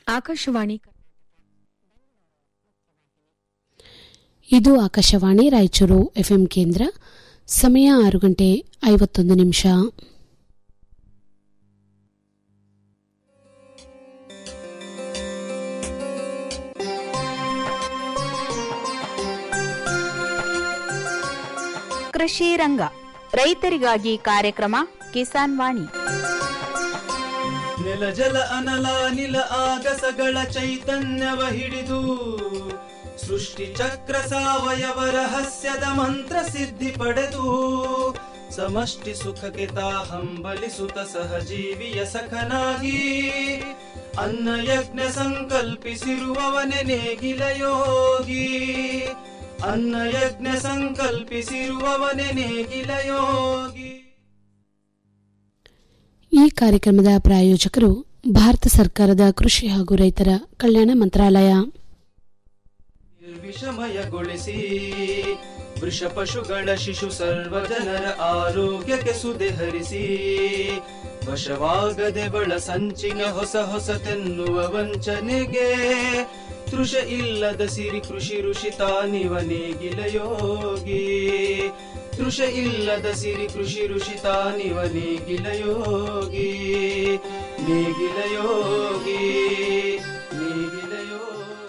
ಆಕಾಶವಾಣಿ ಇದು ಆಕಾಶವಾಣಿ ರಾಯಚೂರು ಎಫ್ಎಂ ಕೇಂದ್ರ ಸಮಯ ಆರು ಗಂಟೆ ಐವತ್ತೊಂದು ನಿಮಿಷ ಕೃಷಿ ರಂಗ ರೈತರಿಗಾಗಿ ಕಾರ್ಯಕ್ರಮ ಕಿಸಾನ್ ವಾಣಿ ನೆಲ ಜಲ ಅನಲ ನಿಲ ಆಗಸಗಳ ಚೈತನ್ಯವ ಹಿಡಿದು ಸೃಷ್ಟಿ ಚಕ್ರ ಸಾವಯವ ರಹಸ್ಯದ ಮಂತ್ರ ಸಿದ್ಧಿ ಪಡೆದು ಸಮಷ್ಟಿ ಸುಖಕ್ಕೆ ತಾ ಹಂಬಲಿಸುತ್ತ ಸಹಜೀವಿಯ ಸಖನಾಗಿ ಅನ್ನ ಯಜ್ಞ ಸಂಕಲ್ಪಿಸಿರುವವನೆ ನೇಗಿಲ ಯೋಗಿ ಅನ್ನ ಯಜ್ಞ ಸಂಕಲ್ಪಿಸಿರುವವನೆ ನೇಗಿಲ ಯೋಗಿ ಈ ಕಾರ್ಯಕ್ರಮದ ಪ್ರಾಯೋಜಕರು ಭಾರತ ಸರ್ಕಾರದ ಕೃಷಿ ಹಾಗೂ ರೈತರ ಕಲ್ಯಾಣ ಮಂತ್ರಾಲಯ ನಿರ್ವಿಷಮಯಗೊಳಿಸಿ ವೃಷ ಪಶುಗಳ ಶಿಶು ಸರ್ವ ಜನರ ಆರೋಗ್ಯಕ್ಕೆ ಸುದೆ ಹರಿಸಿ ವಶವಾಗದೆ ಬಳ ಸಂಚಿನ ಹೊಸ ಹೊಸತೆನ್ನುವ ವಂಚನೆಗೆ ತೃಷ ಇಲ್ಲದ ಸಿರಿ ಕೃಷಿ ಋಷಿ ತಾನಿವ ನೇಗಿಲ ಯೋಗಿ ತೃಷ ಇಲ್ಲದ ಸಿರಿ ಕೃಷಿ ಋಷಿ ತಾನಿವ ನೇಗಿಲ ಯೋಗಿ ನೇಗಿಲ ಯೋಗಿ ನೇಗಿಲ ಯೋಗಿ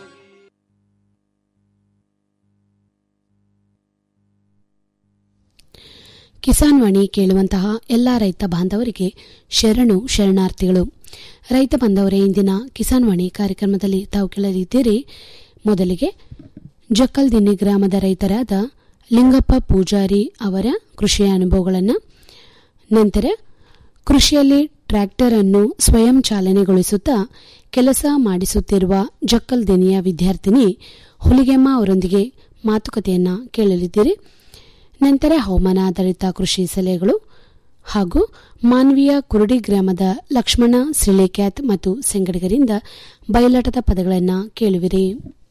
ಕಿಸಾನ್ ವಾಣಿ ಕೇಳುವಂತಹ ಎಲ್ಲ ರೈತ ಬಾಂಧವರಿಗೆ ಶರಣು ಶರಣಾರ್ಥಿಗಳು ರೈತ ಬಾಂಧವರೇ ಇಂದಿನ ಕಿಸಾನ್ ವಾಣಿ ಕಾರ್ಯಕ್ರಮದಲ್ಲಿ ತಾವು ಕೇಳಲಿದ್ದೀರಿ ಮೊದಲಿಗೆ ಜಕ್ಕಲ್ದಿನ್ನಿ ಗ್ರಾಮದ ರೈತರಾದ ಲಿಂಗಪ್ಪ ಪೂಜಾರಿ ಅವರ ಕೃಷಿಯ ಅನುಭವಗಳನ್ನು ನಂತರ ಕೃಷಿಯಲ್ಲಿ ಟ್ರ್ಯಾಕ್ಟರ್ ಅನ್ನು ಸ್ವಯಂ ಚಾಲನೆಗೊಳಿಸುತ್ತಾ ಕೆಲಸ ಮಾಡಿಸುತ್ತಿರುವ ಜಕ್ಕಲ್ದಿನಿಯ ವಿದ್ಯಾರ್ಥಿನಿ ಹುಲಿಗೆಮ್ಮ ಅವರೊಂದಿಗೆ ಮಾತುಕತೆಯನ್ನ ಕೇಳಲಿದ್ದೀರಿ ನಂತರ ಹವಾಮಾನ ಆಧಾರಿತ ಕೃಷಿ ಸಲಹೆಗಳು ಹಾಗೂ ಮಾನ್ವೀಯ ಕುರುಡಿ ಗ್ರಾಮದ ಲಕ್ಷ್ಮಣ ಸಿಳಿಕ್ಯಾತ್ ಮತ್ತು ಸಂಗಡಿಗರಿಂದ ಬಯಲಾಟದ ಪದಗಳನ್ನು ಕೇಳುವಿರಿ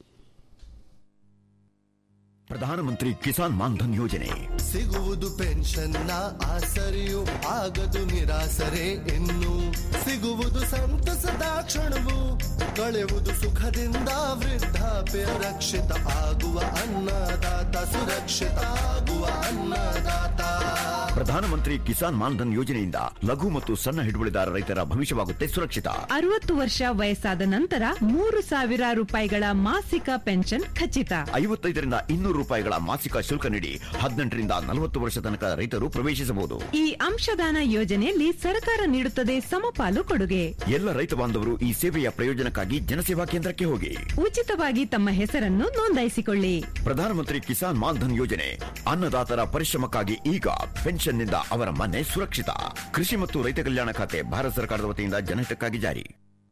ಪ್ರಧಾನಮಂತ್ರಿ ಕಿಸಾನ್ ಮಾನ್ಧನ್ ಯೋಜನೆ ಸಿಗುವುದು ಪೆನ್ಷನ್ನ ಆಸರೆಯು ಆಗದು ನಿರಾಸರೆ ಇನ್ನು ಸಿಗುವುದು ಸಂತಸದ ಕ್ಷಣವು ಕಳೆಯುವುದು ಸುಖದಿಂದ ವೃದ್ಧಾಪ್ಯ ರಕ್ಷಿತ ಆಗುವ ಅನ್ನದಾತ ಸುರಕ್ಷಿತ ಆಗುವ ಅನ್ನದಾತ ಪ್ರಧಾನಮಂತ್ರಿ ಕಿಸಾನ್ ಮಾನ್ಧನ್ ಯೋಜನೆಯಿಂದ ಲಘು ಮತ್ತು ಸಣ್ಣ ಹಿಡುವಳಿದಾರ ರೈತರ ಭವಿಷ್ಯವಾಗುತ್ತೆ ಸುರಕ್ಷಿತ ಅರವತ್ತು ವರ್ಷ ವಯಸ್ಸಾದ ನಂತರ ಮೂರು ಸಾವಿರ ರೂಪಾಯಿಗಳ ಮಾಸಿಕ ಪೆನ್ಷನ್ ಖಚಿತ ಐವತ್ತೈದರಿಂದ ಇನ್ನೂರು ರೂಪಾಯಿಗಳ ಮಾಸಿಕ ಶುಲ್ಕ ನೀಡಿ ಹದಿನೆಂಟರಿಂದ ನಲವತ್ತು ವರ್ಷ ತನಕ ರೈತರು ಪ್ರವೇಶಿಸಬಹುದು ಈ ಅಂಶದಾನ ಯೋಜನೆಯಲ್ಲಿ ಸರ್ಕಾರ ನೀಡುತ್ತದೆ ಸಮಪಾಲು ಕೊಡುಗೆ ಎಲ್ಲ ರೈತ ಬಾಂಧವರು ಈ ಸೇವೆಯ ಪ್ರಯೋಜನಕ್ಕಾಗಿ ಜನಸೇವಾ ಕೇಂದ್ರಕ್ಕೆ ಹೋಗಿ ಉಚಿತವಾಗಿ ತಮ್ಮ ಹೆಸರನ್ನು ನೋಂದಾಯಿಸಿಕೊಳ್ಳಿ ಪ್ರಧಾನಮಂತ್ರಿ ಕಿಸಾನ್ ಮಾನ್ಧನ್ ಯೋಜನೆ ಅನ್ನದಾತರ ಪರಿಶ್ರಮಕ್ಕಾಗಿ ಈಗ ಪೆನ್ಷನ್ನಿಂದ ಅವರ ಮನೆ ಸುರಕ್ಷಿತ ಕೃಷಿ ಮತ್ತು ರೈತ ಕಲ್ಯಾಣ ಖಾತೆ ಭಾರತ ಸರ್ಕಾರದ ವತಿಯಿಂದ ಜನಹಿತಕ್ಕಾಗಿ ಜಾರಿ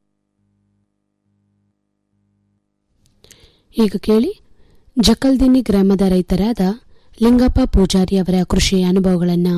ಈಗ ಕೇಳಿ ಜಕ್ಕಲ್ದಿನ್ನಿ ಗ್ರಾಮದ ರೈತರಾದ ಲಿಂಗಪ್ಪ ಪೂಜಾರಿ ಅವರ ಕೃಷಿ ಅನುಭವಗಳನ್ನು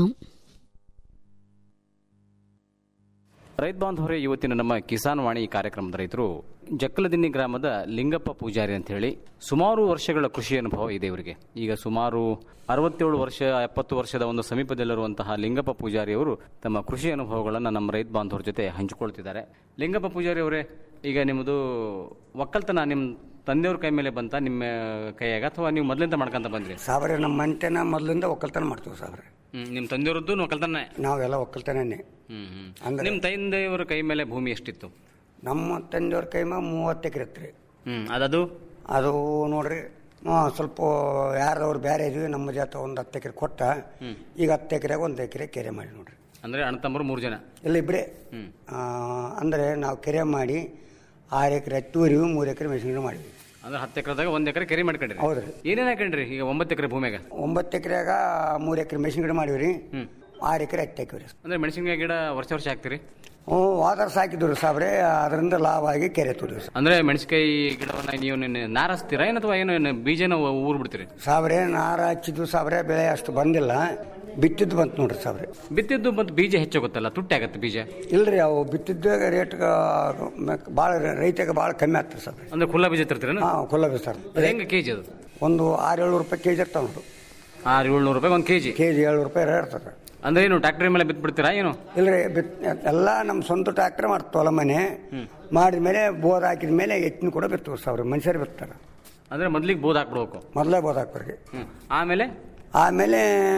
ರೈತ ಬಾಂಧವರೇ ಇವತ್ತಿನ ನಮ್ಮ ಕಿಸಾನ್ ವಾಣಿ ಕಾರ್ಯಕ್ರಮದ ರೈತರು ಜಕ್ಕಲದಿನ್ನಿ ಗ್ರಾಮದ ಲಿಂಗಪ್ಪ ಪೂಜಾರಿ ಅಂತ ಹೇಳಿ ಸುಮಾರು ವರ್ಷಗಳ ಕೃಷಿ ಅನುಭವ ಇದೆ ಇವರಿಗೆ ಈಗ ಸುಮಾರು ಅರವತ್ತೇಳು ವರ್ಷ ಎಪ್ಪತ್ತು ವರ್ಷದ ಒಂದು ಸಮೀಪದಲ್ಲಿರುವಂತಹ ಲಿಂಗಪ್ಪ ಪೂಜಾರಿ ಅವರು ತಮ್ಮ ಕೃಷಿ ಅನುಭವಗಳನ್ನು ನಮ್ಮ ರೈತ ಬಾಂಧವರ ಜೊತೆ ಹಂಚಿಕೊಳ್ತಿದ್ದಾರೆ ಲಿಂಗಪ್ಪ ಪೂಜಾರಿ ಅವರೇ ಈಗ ನಿಮ್ಮದು ಒಕ್ಕಲ್ತನ ನಿಮ್ಮ ತಂದೆಯವ್ರ ಕೈ ಮೇಲೆ ಬಂತ ನಿಮ್ಮ ಕೈಯಾಗ ಅಥವಾ ನೀವು ಮೊದಲಿಂದ ಮಾಡ್ಕೊಂತ ಬಂದ್ರಿ ಸಾಬ್ರೆ ನಮ್ಮ ಮಂಟೆನ ಮೊದಲಿಂದ ಒಕ್ಕಲ್ತನ ಮಾಡ್ತೀವಿ ಸಾಬ್ರೆ ಹ್ಮ್, ನಿಮ್ಮ ತಂದೆಯವ್ರದ್ದು ಒಕ್ಕಲ್ತನ ನಾವೆಲ್ಲ ಒಕ್ಕಲ್ತನೇ ಹ್ಮ್ ಹ್ಮ್ ಅಂದ್ರೆ ನಿಮ್ಮ ತಂದೆಯವರ ಕೈ ಮೇಲೆ ಭೂಮಿ ಎಷ್ಟಿತ್ತು ನಮ್ಮ ತಂದೆಯವ್ರ ಕೈಮ ಮೂವತ್ತು ಎಕರೆ ಇತ್ತು ರೀ ಹ್ಮ್ ಅದದು ಅದು ನೋಡ್ರಿ ಆ, ಸ್ವಲ್ಪ ಯಾರವ್ರು ಬೇರೆ ಇದೀವಿ ನಮ್ಮ ಜಾತ ಒಂದು ಹತ್ತು ಎಕರೆ ಕೊಟ್ಟ ಈಗ ಹತ್ತು ಎಕರೆಗೆ ಒಂದು ಎಕರೆ ಕೆರೆ ಮಾಡಿ ನೋಡ್ರಿ ಅಂದ್ರೆ ಅಣ್ಣ ತಮ್ಮರು ಮೂರು ಜನ ಇಲ್ಲ ಇಬ್ಬರೇ ಹ್ಮ್ ಅಂದರೆ ನಾವು ಕೆರೆ ಮಾಡಿ ಆರು ಎಕರೆ ಹತ್ತುವರೆಗೂ ಮೂರು ಎಕರೆ ಮೆಣಸಿನ ಮಾಡಿದ್ವಿ ಅಂದ್ರೆ ಹತ್ತು ಎಕರೆದಾಗ ಒಂದ್ ಎಕರೆ ಕೆರೆ ಮಾಡ್ಕೊಂಡ್ರಿ ಹೌದ್ರಿ ಏನೇನ್ ಹಾಕೊಂಡ್ರಿ ಈಗ ಒಂಬತ್ತು ಎಕರೆ ಭೂಮಿಯಾಗ ಒಂಬತ್ತು ಎಕರೆಗ ಮೂರು ಎಕರೆ ಮೆಣಸಿನ ಗಿಡ ಮಾಡಿವಿ ರೀ ಹ್ಮ್ ಆರು ಎಕರೆ ಹತ್ತು ಎಕರೆ ಅಂದ್ರೆ ಮೆಣಸಿನಕಾಯಿ ಗಿಡ ವರ್ಷ ವರ್ಷ ಹಾಕ್ತಿರಿ ಹ್ಞೂ ವಾದರ್ ಸಾಕಿದ್ರು ಸಾಬ್ರೆ ಅದರಿಂದ ಲಾಭ ಆಗಿ ಕೆರೆ ತುಡಿದ್ವಿ ಅಂದ್ರೆ ಮೆಣಸಿನಕಾಯಿ ಗಿಡವನ್ನ ನೀವು ನಿನ್ನೆ ನಾರ ಹಚ್ತೀರಾ ಏನ್ ಅಥವಾ ಏನು ಏನು ಬೀಜನ ಊರ್ ಬಿಡ್ತೀರಿ ಸಾಬ್ರೆ ನಾರ ಹಚ್ಚಿದ್ದು ಸಾಬ್ರೆ ಬೆಳೆ ಅಷ್ಟು ಬಂದಿಲ್ಲ ಬಿತ್ತಿದ್ದು ಬಂತು ನೋಡ್ರಿ ಸಾಬ್ರೆ ಬಿತ್ತಿದ್ದು ಮತ್ತು ಬೀಜ ಹೆಚ್ಚಾಗುತ್ತಲ್ಲ ತುಟ್ಟಿ ಆಗತ್ತೆ ಬೀಜ ಇಲ್ರಿ ಅವು ಬಿತ್ತಿದ್ದ ರೇಟ್ ಭಾಳ ರೈತಗೆ ಭಾಳ ಕಮ್ಮಿ ಆಗ್ತದೆ ಸಾಬ್ರೆ ಅಂದ್ರೆ ಖುಲ್ಲಾ ಬೀಜ ತರ್ತೀರ ಹಾಂ ಕೊಲ್ಲ ಸರ್ ಅದು ಹೆಂಗೆ ಕೆಜಿ ಅದು ಒಂದು ಆರು ಏಳು ರೂಪಾಯಿ ಕೆ ಜಿ ಇರ್ತಾವೆ ನೋಡು ಆರು ಏಳ್ನೂರು ರೂಪಾಯಿ ಒಂದು ಕೆಜಿ ಕೆ ಜಿ ಏಳು ರೂಪಾಯಿ ಇರ್ತದೆ ಅಂದ್ರೆ ಏನು ಟ್ರ್ಯಾಕ್ಟರ್ ಮೇಲೆ ಬಿತ್ಬಿಡ್ತೀರಾ ಏನು ಇಲ್ರಿ ಬಿತ್ ಎಲ್ಲ ನಮ್ಮ ಸ್ವಂತ ಟ್ರ್ಯಾಕ್ಟರ್ ಮಾಡ್ತು ಹೊಲ ಮನೆ ಮಾಡಿದ ಮೇಲೆ ಬೋದ್ ಹಾಕಿದ ಮೇಲೆ ಎತ್ತಿನ ಕೂಡ ಬಿತ್ತು ಸಾವಿರ ಮನುಷ್ಯರು ಬಿತ್ತಾರೆ ಅಂದ್ರೆ ಮೊದ್ಲಿಗೆ ಬೋದ್ ಹಾಕ್ಬಿಡ್ಬೇಕು ಮೊದಲೇ ಬೋದ್ ಹಾಕ್ಬೇಕ್ರಿ ಹ್ಮ್. ಆಮೇಲೆ ಆಮೇಲೆ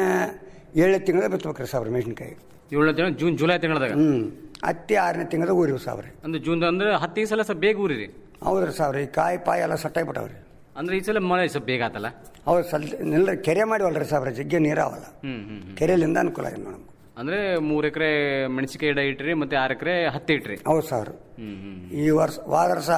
ಏಳನೇ ತಿಂಗಳ ಬಿತ್ಬೇಕ್ರಿ ಸಾವಿರ ಮೆಣಸಿನ್ಕಾಯಿ ಏಳನೇ ತಿಂಗಳು ಜೂನ್ ಜುಲೈ ತಿಂಗಳದಾಗ ಹ್ಞೂ ಹತ್ತಿ ಆರನೇ ತಿಂಗಳ ಊರಿವು ಸಾವಿರ ಅಂದ್ರೆ ಜೂನ್ ಅಂದ್ರೆ ಹತ್ತು ಈ ಸಲ ಸ್ವಲ್ಪ ಬೇಗ ಊರಿರಿ ಹೌದ್ರಿ ಸಾವಿರ ಈ ಕಾಯಿ ಪಾಯಿ ಎಲ್ಲ ಸಟ್ಟಾಗ್ಬಿಟ್ಟವ್ರಿ ಅಂದ್ರೆ ಈ ಸಲ ಮಳೆ ಸ್ವಲ್ಪ ಬೇಗ ಆತಲ್ಲ ಹೌದು ಸಲ್ ನಿಲ್ಲ ಕೆರೆ ಮಾಡಿವಲ್ರಿ ಸಾವಿರ ಜಗ್ಗೆ ನೀರಾವಲ್ಲ ಹ್ಮ್ ಹ್ಮ್ ಹ್ಮ್. ಕೆರೆಲಿಂದ ಅನುಕೂಲ ಆಗಿದೆ ನಮ್ಗೆ ಅಂದ್ರೆ ಮೂರ್ ಎಕರೆ ಮೆಣಸಿನಕಾಯಿ ಗಿಡ ಇಟ್ರಿ ಮತ್ತೆ ಆರು ಎಕರೆ ಹತ್ತಿ ಇಟ್ರಿ ಹೌದು ಸಾವಿರ ಹ್ಮ್ ಹ್ಮ್ ಈ ವರ್ಷ ಹೋದ ವರ್ಷ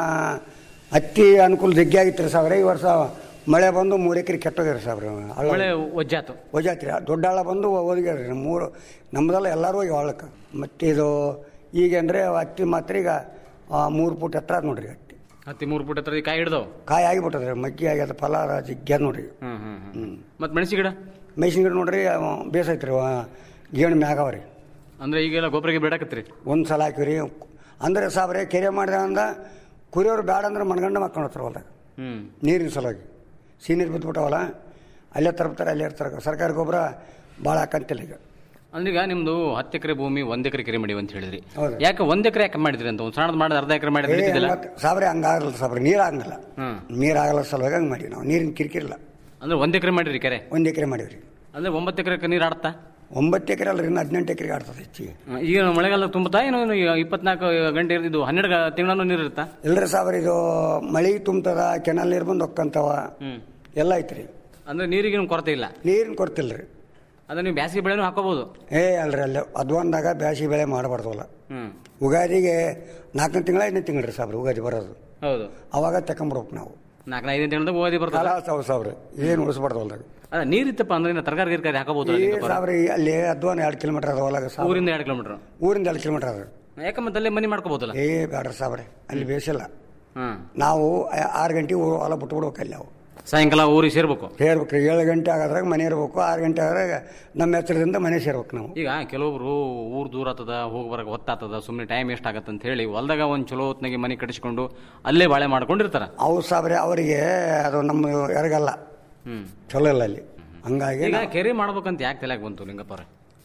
ಹತ್ತಿ ಅನುಕೂಲ ಜಗ್ಗಿ ಆಗಿತ್ತು ರೀ ಸಾವಿರ ಈ ವರ್ಷ ಮಳೆ ಬಂದು ಮೂರು ಎಕರೆ ಕೆಟ್ಟೋಗ್ಯಾರ ಸಾವಿರ ಹಳ್ಳ ಮಳೆ ಒಜ್ಜಾತು ವಜಾತ್ರಿ ದೊಡ್ಡ ಹಳ್ಳ ಬಂದು ಓದಿಗ್ಯಾರ ಮೂರು ನಮ್ಮದೆಲ್ಲ ಎಲ್ಲರೂ ಹೋಗಿ ಹಳ್ಳಕ್ಕೆ ಮತ್ತು ಇದು ಈಗ ಅಂದರೆ ಹತ್ತಿ ಮಾತ್ರ ಈಗ ಆ, ಮೂರು ಫುಟ್ ಹತ್ರ ಅದ ನೋಡ್ರಿ ಹತ್ತಿ ಹತ್ತಿ ಮೂರು ಫುಟ್ ಹತ್ರ ಈ ಕಾಯಿ ಹಿಡ್ದವು ಕಾಯಿ ಆಗಿಬಿಟ್ಟದ್ರಿ ಮಗ್ಗಿ ಆಗ್ಯದ ಫಲಾರ ಜಗ್ಗಿ ಅದ ನೋಡ್ರಿ ಹ್ಮ್ ಹ್ಮ್ ಹ್ಮ್ ಮತ್ತೆ ಮೆಣಸಿ ಗಿಡ ಮೆಣಸಿನ ಗಿಡ ನೋಡ್ರಿ ಬೇಸೈತ್ರಿ ಗೇಣು ಮ್ಯಾಗವ್ರಿ ಅಂದ್ರೆ ಈಗೆಲ್ಲ ಗೊಬ್ಬರಿಗೆ ಬಿಡಾಕತ್ರಿ ಒಂದು ಸಲ ಹಾಕಿವ್ರಿ ಅಂದ್ರೆ ಸಾಬ್ರೆ ಕೆರೆ ಮಾಡಿದ ಅಂದ ಕುರಿಯವ್ರು ಬೇಡ ಅಂದ್ರೆ ಮಣ್ಗಂಡ ಮಕ್ಕೊಂಡು ಹೋಗ್ತಾರೆ ಹೊಲ್ದಾಗ ಹ್ಮ್ ನೀರಿನ ಸಲುವಾಗಿ ಸೀನೀರು ಬಿದ್ದುಬಿಟ್ಟವಲ್ಲ ಅಲ್ಲೇ ತರ್ತಾರೆ ಅಲ್ಲೇ ಇರ್ತಾರೆ ಸರ್ಕಾರಿ ಗೊಬ್ಬರ ಭಾಳ ಹಾಕಂತಿಲ್ಲ ಈಗ ಅಂದ್ರೆ ಈಗ ನಿಮ್ದು ಹತ್ತು ಎಕರೆ ಭೂಮಿ ಒಂದ್ ಎಕರೆ ಕೆರೆ ಮಾಡಿವಿ ಅಂತ ಹೇಳಿದ್ರಿ ಹೌದು. ಯಾಕೆ ಒಂದ್ ಎಕರೆ ಯಾಕೆ ಮಾಡಿದ್ರಿ ಅಂತ ಒಂದು ಸಣ್ಣದ್ ಮಾಡಿದ ಅರ್ಧ ಎಕರೆ ಮಾಡಿದ್ರೆ ನಡೀತಿದ್ದಿಲ್ಲ ಸಾಬ್ರೆ ಹಂಗಾಗಲ್ಲ ಸಾಬ್ರೆ ನೀರು ಆಗಲ್ಲ ಹ್ಮ್ ನೀರು ಆಗಲ್ಲ ಸಲುವಾಗಿ ಹಂಗೆ ಮಾಡೀವಿ ನಾವು ನೀರಿನ ಕಿರಿಕಿರಿಲ್ಲ ಅಂದ್ರೆ ಒಂದ್ ಎಕರೆ ಮಾಡಿರಿ ಕೆರೆ ಒಂದು ಎಕರೆ ಮಾಡೀವ್ರಿ ಅಂದ್ರೆ ಒಂಬತ್ತು ಎಕರೆ ನೀರು ಆಡ್ತಾ ಒಂಬತ್ತು ಎಕರೆ ಅಲ್ಲ ಇನ್ನು ಹದಿನೆಂಟು ಎಕರೆಗೆ ಆಡ್ತದೆ ಹೆಚ್ಚಿಗೆ ಈಗ ಮಳೆಗಾಲ ತುಂಬುತ್ತಾ ಏನು ಈಗ ಇಪ್ಪತ್ನಾಲ್ಕು ಗಂಟೆ ಇರ್ತಿದ್ದು ಹನ್ನೆರಡು ತಿಂಗಳು ನೀರು ಇರುತ್ತಾ ಇಲ್ರಿ ಸಾಬ್ರೆ ಇದು ಮಳೆ ತುಂಬ್ತದ ಕೆನಲ್ ನೀರು ಬಂದು ಹೊಕ್ಕಂತವ ಹ್ಮ್ ಎಲ್ಲ ಐತ್ರಿ ಅಂದ್ರೆ ನೀರಿಗೆ ಏನು ಕೊರತೆ ಇಲ್ಲ ನೀರಿನ ಕೊಡ್ತಿಲ್ಲ ರೀ ಅಂದ್ರೆ ನೀವು ಬೇಸಿಗೆ ಬೆಳೆನೂ ಹಾಕೋಬಹುದು ಏ ಅಲ್ರಿ ಅಲ್ಲೇ ಅದು ಒಂದಾಗ ಬ್ಯಾಸಿ ಬೆಳೆ ಮಾಡಬಾರ್ದವಲ್ಲ ಹ್ಮ್ ಉಗಾದಿಗೆ ನಾಲ್ಕನೇ ತಿಂಗಳ ಐದನೇ ತಿಂಗಳು ರೀ ಸಾಬ್ರು ಉಗಾದಿ ಬರೋದು ಹೌದು ಅವಾಗ ತಕೊಂಬಿಡ್ಬೇಕು ನಾವು ನಾಲ್ಕು ಐದು ತಿಂಗಳದಾಗ ಓದಿ ಬರ್ತಲ್ಲ ಕಾಲ ಸಾವಿರ ಸಾವಿರ ಏನು ಉಳಿಸ್ಬಾರ್ದು ಹೊಲ್ದಾಗ ಅಲ್ಲ ನೀರಿತ್ತಪ್ಪ ಅಂದ್ರೆ ಇನ್ನು ತರಕಾರಿ ಗಿರ್ಕಾರಿ ಹಾಕೋಬಹುದು ಈ ಸಾವಿರ ಅಲ್ಲಿ ಅದ್ವಾನ ಎರಡು ಕಿಲೋಮೀಟರ್ ಅದ ಹೊಲಗ ಸಾವಿರ ಊರಿಂದ ಎರಡು ಕಿಲೋಮೀಟರ್ ಊರಿಂದ ಎರಡು ಕಿಲೋಮೀಟರ್ ಅದ ಯಾಕಂದ್ರೆ ಅಲ್ಲೇ ಮನೆ ಮಾಡ್ಕೋಬಹುದಲ್ಲ ಏ ಬೇಡ್ರಿ ಸಾಬ್ರೆ ಅಲ್ಲಿ ಬೇಸಿಲ್ಲ ಹ್ಮ್ ನಾವು ಆ- ಆರು ಗಂಟೆಗೆ ಊರು ಹೊಲ ಬಿಟ್ಟು ಬಿಡ್ಬೇಕು ಅಲ್ಲಿ ನಾವು ಸಾಯಂಕಾಲ ಊರಿಗೆ ಸೇರ್ಬೇಕು ಸೇರ್ಬೇಕು ಏಳು ಗಂಟೆ ಆಗೋದ್ರಾಗ ಮನೆ ಇರ್ಬೇಕು ಆರು ಗಂಟೆ ಆದ್ರಾಗ ನಮ್ಮ ಹೆಸರದಿಂದ ಮನೆ ಸೇರ್ಬೇಕು ನಾವು ಈಗ ಕೆಲವೊಬ್ರು ಊರ್ ದೂರ ಆತದ ಹೋಗಿ ಬರಕ್ ಹೊತ್ತಾತದ ಸುಮ್ಮನೆ ಟೈಮ್ ವೇಸ್ಟ್ ಆಗತ್ತೆ ಅಂತ ಹೇಳಿ ಹೊಲ್ದಾಗ ಒಂದ್ ಚಲೋ ಹೊತ್ನಾಗೆ ಮನೆ ಕಟ್ಟಿಸ್ಕೊಂಡು ಅಲ್ಲೇ ಬಾಳೆ ಮಾಡ್ಕೊಂಡಿರ್ತಾರ ಅವು ಸಾಬ್ರೆ ಅವರಿಗೆ ಅದು ನಮ್ಮ ಎರಗಲ್ಲ ಹ್ಮ್ ಚಲೋ ಇಲ್ಲ ಅಲ್ಲಿ ಹಂಗಾಗಿ ಈಗ ಕೆರೆ ಮಾಡ್ಬೇಕಂತ ಯಾಕೆ ತಲೆಗೆ ಬಂತು ಲಿಂಗಪ್ಪರ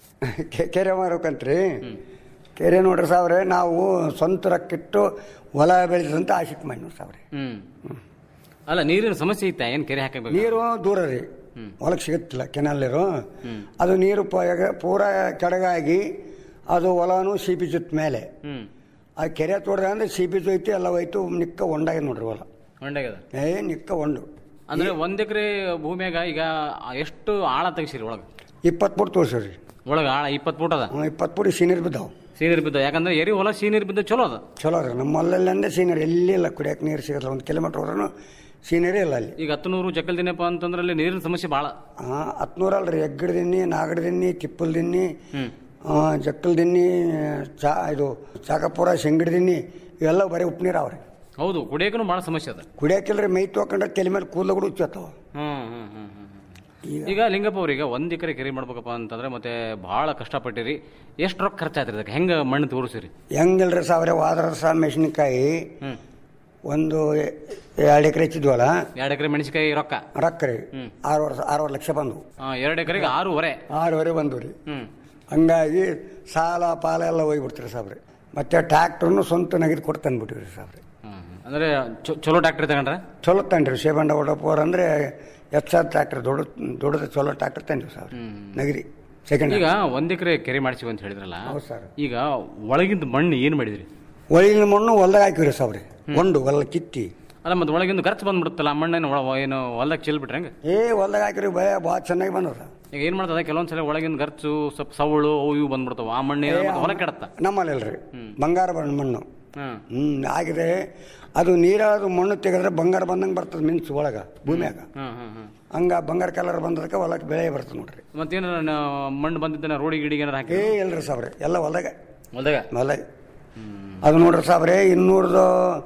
ಕೆ- ಕೆರೆ ಮಾರ್ಬೇಕಂತ್ರಿ ಕೆರೆ ನೋಡ್ರಿ ಸಾವ್ರೆ ನಾವು ಸ್ವಂತ ರೊಕ್ಕಿಟ್ಟು ಹೊಲ ಬೆಳೆದಂತ ಆಶಿಕ್ ಮಾಡಿ ನೋಡಿ ಸಾವ್ರೆ ಹ್ಮ್ ಅಲ್ಲ ನೀರಿನ ಸಮಸ್ಯೆ ಇತ್ತ ಏನ್ ಕೆರೆ ಹಾಕಬೇಕು ನೀರು ದೂರ ರೀ ಹೊಲಕ್ಕೆ ಸಿಗುತ್ತಿಲ್ಲ ಕೆನಾಲ್ ನೀರು ಅದು ನೀರು ಪ- ಪೂರ ಕೆಳಗಾಗಿ ಅದು ಹೊಲನು ಸಿಪಿ ಜೊತೆ ಮೇಲೆ ಹ್ಮ್ ಆ ಕೆರೆ ತೋಡ್ದ ಅಂದ್ರೆ ಸಿಪಿ ಜೊತೆ ಎಲ್ಲ ಹೋಯ್ತು ನಿಕ್ಕ ಹೊಂಡಾಗಿ ನೋಡ್ರಿ ಹೊಲ ಹೊಂಡಾಗ್ಯದ ಏ ನಿಕ್ಕ ಹೊಂಡು ಅಂದ್ರೆ ಒಂದ್ ಎಕರೆ ಭೂಮಿಯಾಗ ಈಗ ಎಷ್ಟು ಆಳ ತೆಗಿಸಿರಿ ಒಳಗ ಇಪ್ಪತ್ತು ಫುಟ್ ತೋರ್ಸಿವ್ರಿ ಒಳಗ ಆಳ ಇಪ್ಪತ್ತು ಫುಟ್ ಅದ ಇಪ್ಪತ್ತು ಫುಟ್ ಸೀನಿಯರ್ ಬಿದ್ದಾವು ಸೀನೀರ್ ಬಿದ್ದ ಯಾಕಂದ್ರೆ ಎರಿ ಹೊಲ ಸೀನೀರ್ ಬಿದ್ದ ಚಲೋ ಅದ ಚಲೋ ಅದ್ರಿ ನಮ್ಮ ಹೊಲಲ್ಲಂದೇ ಸೀನಿಯರ್ ಎಲ್ಲಿ ಇಲ್ಲ ಕುಡಿಯಕ್ಕೆ ನೀರು ಸಿಗಲ್ಲ ಒಂದು ಕಿಲೋಮೀಟ್ರ್ ಹೋದ್ರೂ ಸೀನಿಯರೇ ಇಲ್ಲ ಅಲ್ಲಿ ಈಗ ಹತ್ತನೂರು ಜಕ್ಕಲ್ ದಿನಪ್ಪ ಅಂತಂದ್ರೆ ಅಲ್ಲಿ ನೀರಿನ ಸಮಸ್ಯೆ ಭಾಳ ಹಾಂ ಹತ್ನೂರ ಅಲ್ರಿ ಎಗ್ಗಡ ದಿನ್ನಿ ನಾಗಡ ದಿನ್ನಿ ತಿಪ್ಪಲ್ ದಿನ್ನಿ ಹ್ಮ್ ಆ, ಜಕ್ಕಲ್ ದಿನ್ನಿ ಚಾ ಇದು ಚಾಕಪುರ ಶೆಂಗಡಿ ದಿನ್ನಿ ಇವೆಲ್ಲ ಬರೀ ಉಪ್ಪು ಅವ್ರಿ ಹೌದು ಕುಡಿಯಕ್ಕೂ ಭಾಳ ಸಮಸ್ಯೆ ಅದ ಕುಡಿಯಾಕಿಲ್ರಿ ಮೈ ತೊಗೊಂಡ್ರೆ ತಲೆ ಮೇಲೆ ಕೂದಲು ಕೂಡ ಉಚ್ಚತ್ತವ ಹ್ಮ್ ಹ್ಮ್ ಹ್ಮ್ ಹ್ಮ್ ಈಗ ಈಗ ಲಿಂಗಪ್ಪ ಅವ್ರೀಗ ಒಂದ್ ಎಕರೆ ಕೆರೆ ಮಾಡ್ಬೇಕಪ್ಪ ಅಂತಂದ್ರೆ ಮತ್ತೆ ಬಹಳ ಕಷ್ಟಪಟ್ಟಿರಿ ಎಷ್ಟು ರೊಕ್ಕ ಖರ್ಚಾಯ್ತಿರಿ ಅದಕ್ಕೆ ಹೆಂಗ ಮಣ್ಣು ತೋರಿಸಿರಿ ಹೆಂಗಿಲ್ರಿ ಸಾವಿರ ವಾದ್ರ ಸಹ ಮೆಣಸಿನಕಾಯಿ ಹ್ಮ್ ಒಂದು ಎರಡು ಎಕರೆ ಹೆಚ್ಚಿದ್ವಲ್ಲ ಎರಡು ಎಕರೆ ಮೆಣಸಿನಕಾಯಿ ರೊಕ್ಕ ರೊಕ್ಕ ರೀ ಆರು ವರ್ಷ ಆರೂವರೆ ಲಕ್ಷ ಬಂದು ಎರಡು ಎಕರೆಗೆ ಆರೂವರೆ ಆರೂವರೆ ಬಂದು ರೀ ಹ್ಮ್ ಹಂಗಾಗಿ ಸಾಲ ಪಾಲ ಎಲ್ಲ ಹೋಗ್ಬಿಡ್ತೀರಿ ಸಾಬ್ರಿ ಮತ್ತೆ ಟ್ಯಾಕ್ಟ್ರನ್ನು ಸ್ವಂತ ನಗದು ಕೊಟ್ಟು ತಂದ್ಬಿಟ್ಟಿವ್ರಿ ಸಾಬ್ರಿ ಹ್ಮ್ ಹ್ಮ್. ಅಂದ್ರೆ ಚೊ- ಚಲೋ ಟ್ರ್ಯಾಕ್ಟರ್ ತಗೊಂಡ್ರೆ ಚಲೋ ತಂಡ್ರಿ ಶೇಬಂಡ ಓಡಪ್ಪೋರ್ ಅಂದ್ರೆ ಎಚ್ ಆರ್ ಟ್ರ್ಯಾಕ್ಟರ್ ದೊಡ್ಡ ದೊಡ್ಡದ ಚಲೋ ಟ್ರ್ಯಾಕ್ಟರ್ ತಂದ್ರಿ ಸರ್ ನಗರಿ ಸೆಕೆಂಡ್ ಈಗ ಒಂದ್ ಎಕರೆ ಕೆರೆ ಮಾಡಿಸಿವಿ ಅಂತ ಹೇಳಿದ್ರಲ್ಲ ಹೌದು ಸರ್ ಈಗ ಒಳಗಿಂದ ಮಣ್ಣು ಏನ್ ಮಾಡಿದ್ರಿ ಒಳಗಿನ ಮಣ್ಣು ಹೊಲ್ದಾಗ ಹಾಕಿವ್ರಿ ಸಾಬ್ರಿ ಒಂದು ಹೊಲ ಕಿತ್ತಿ ಅಲ್ಲ ಮತ್ತೆ ಒಳಗಿಂದ ಖರ್ಚು ಬಂದ್ಬಿಡುತ್ತಲ್ಲ ಆ ಮಣ್ಣೇನು ಒಳ ಏನು ಹೊಲ್ದಾಗ ಚೆಲ್ಬಿಟ್ರೆ ಹೆಂಗೆ ಏ ಹೊಲ್ದಾಗ ಹಾಕಿರಿ ಭಯ ಭಾಳ ಚೆನ್ನಾಗಿ ಬಂದದ ಈಗ ಏನ್ ಮಾಡ್ತದ ಕೆಲವೊಂದ್ಸಲ ಒಳಗಿನ ಖರ್ಚು ಸ್ವಲ್ಪ ಸವಳು ಅವು ಇವು ಬಂದ್ಬಿಡ್ತಾವ ಆ ಮಣ್ಣು ಏನಾದ್ರು ಮತ್ತೆ ಹೊಲ ಕೆಡತ್ತ ನಮ್ಮಲ್ಲಿ ಅಲ್ರಿ ಬಂಗಾರ ಬಣ್ಣ ಮಣ್ಣು ಹ್ಮ್ ಹ್ಮ್ ಆಗಿದೆ ಅದು ನೀರಾದು ಮಣ್ಣು ತೆಗೆದ್ರೆ ಬಂಗಾರ ಬಂದಂಗೆ ಬರ್ತದೆ ಮಿನ್ಸ್ ಒಳಗ ಭೂಮಿಯಾಗ ಹ್ಮ್ ಹ್ಮ್ ಹ್ಮ್ ಹಂಗ ಬಂಗಾರ ಕಲರ್ ಬಂದದಕ್ಕೆ ಹೊಲಕ್ಕೆ ಬೆಳೆ ಬರ್ತದೆ ನೋಡ್ರಿ ಮತ್ತೇನಾರ ನ- ಮಣ್ಣು ಬಂದಿದ್ದಾನೆ ರೋಡಿ ಗಿಡಿಗೆ ಏನಾರ ಹಾಕಿ ಏ ಇಲ್ರಿ ಸಾಬ್ರೆ ಎಲ್ಲ ಹೊಲ್ದಾಗ ಹೊಲ್ದಾಗ ಹೊಲ್ದಾಗ ಅದು ನೋಡ್ರಿ ಸಾಬ್ರೆ ಇನ್ನೂರ್ದು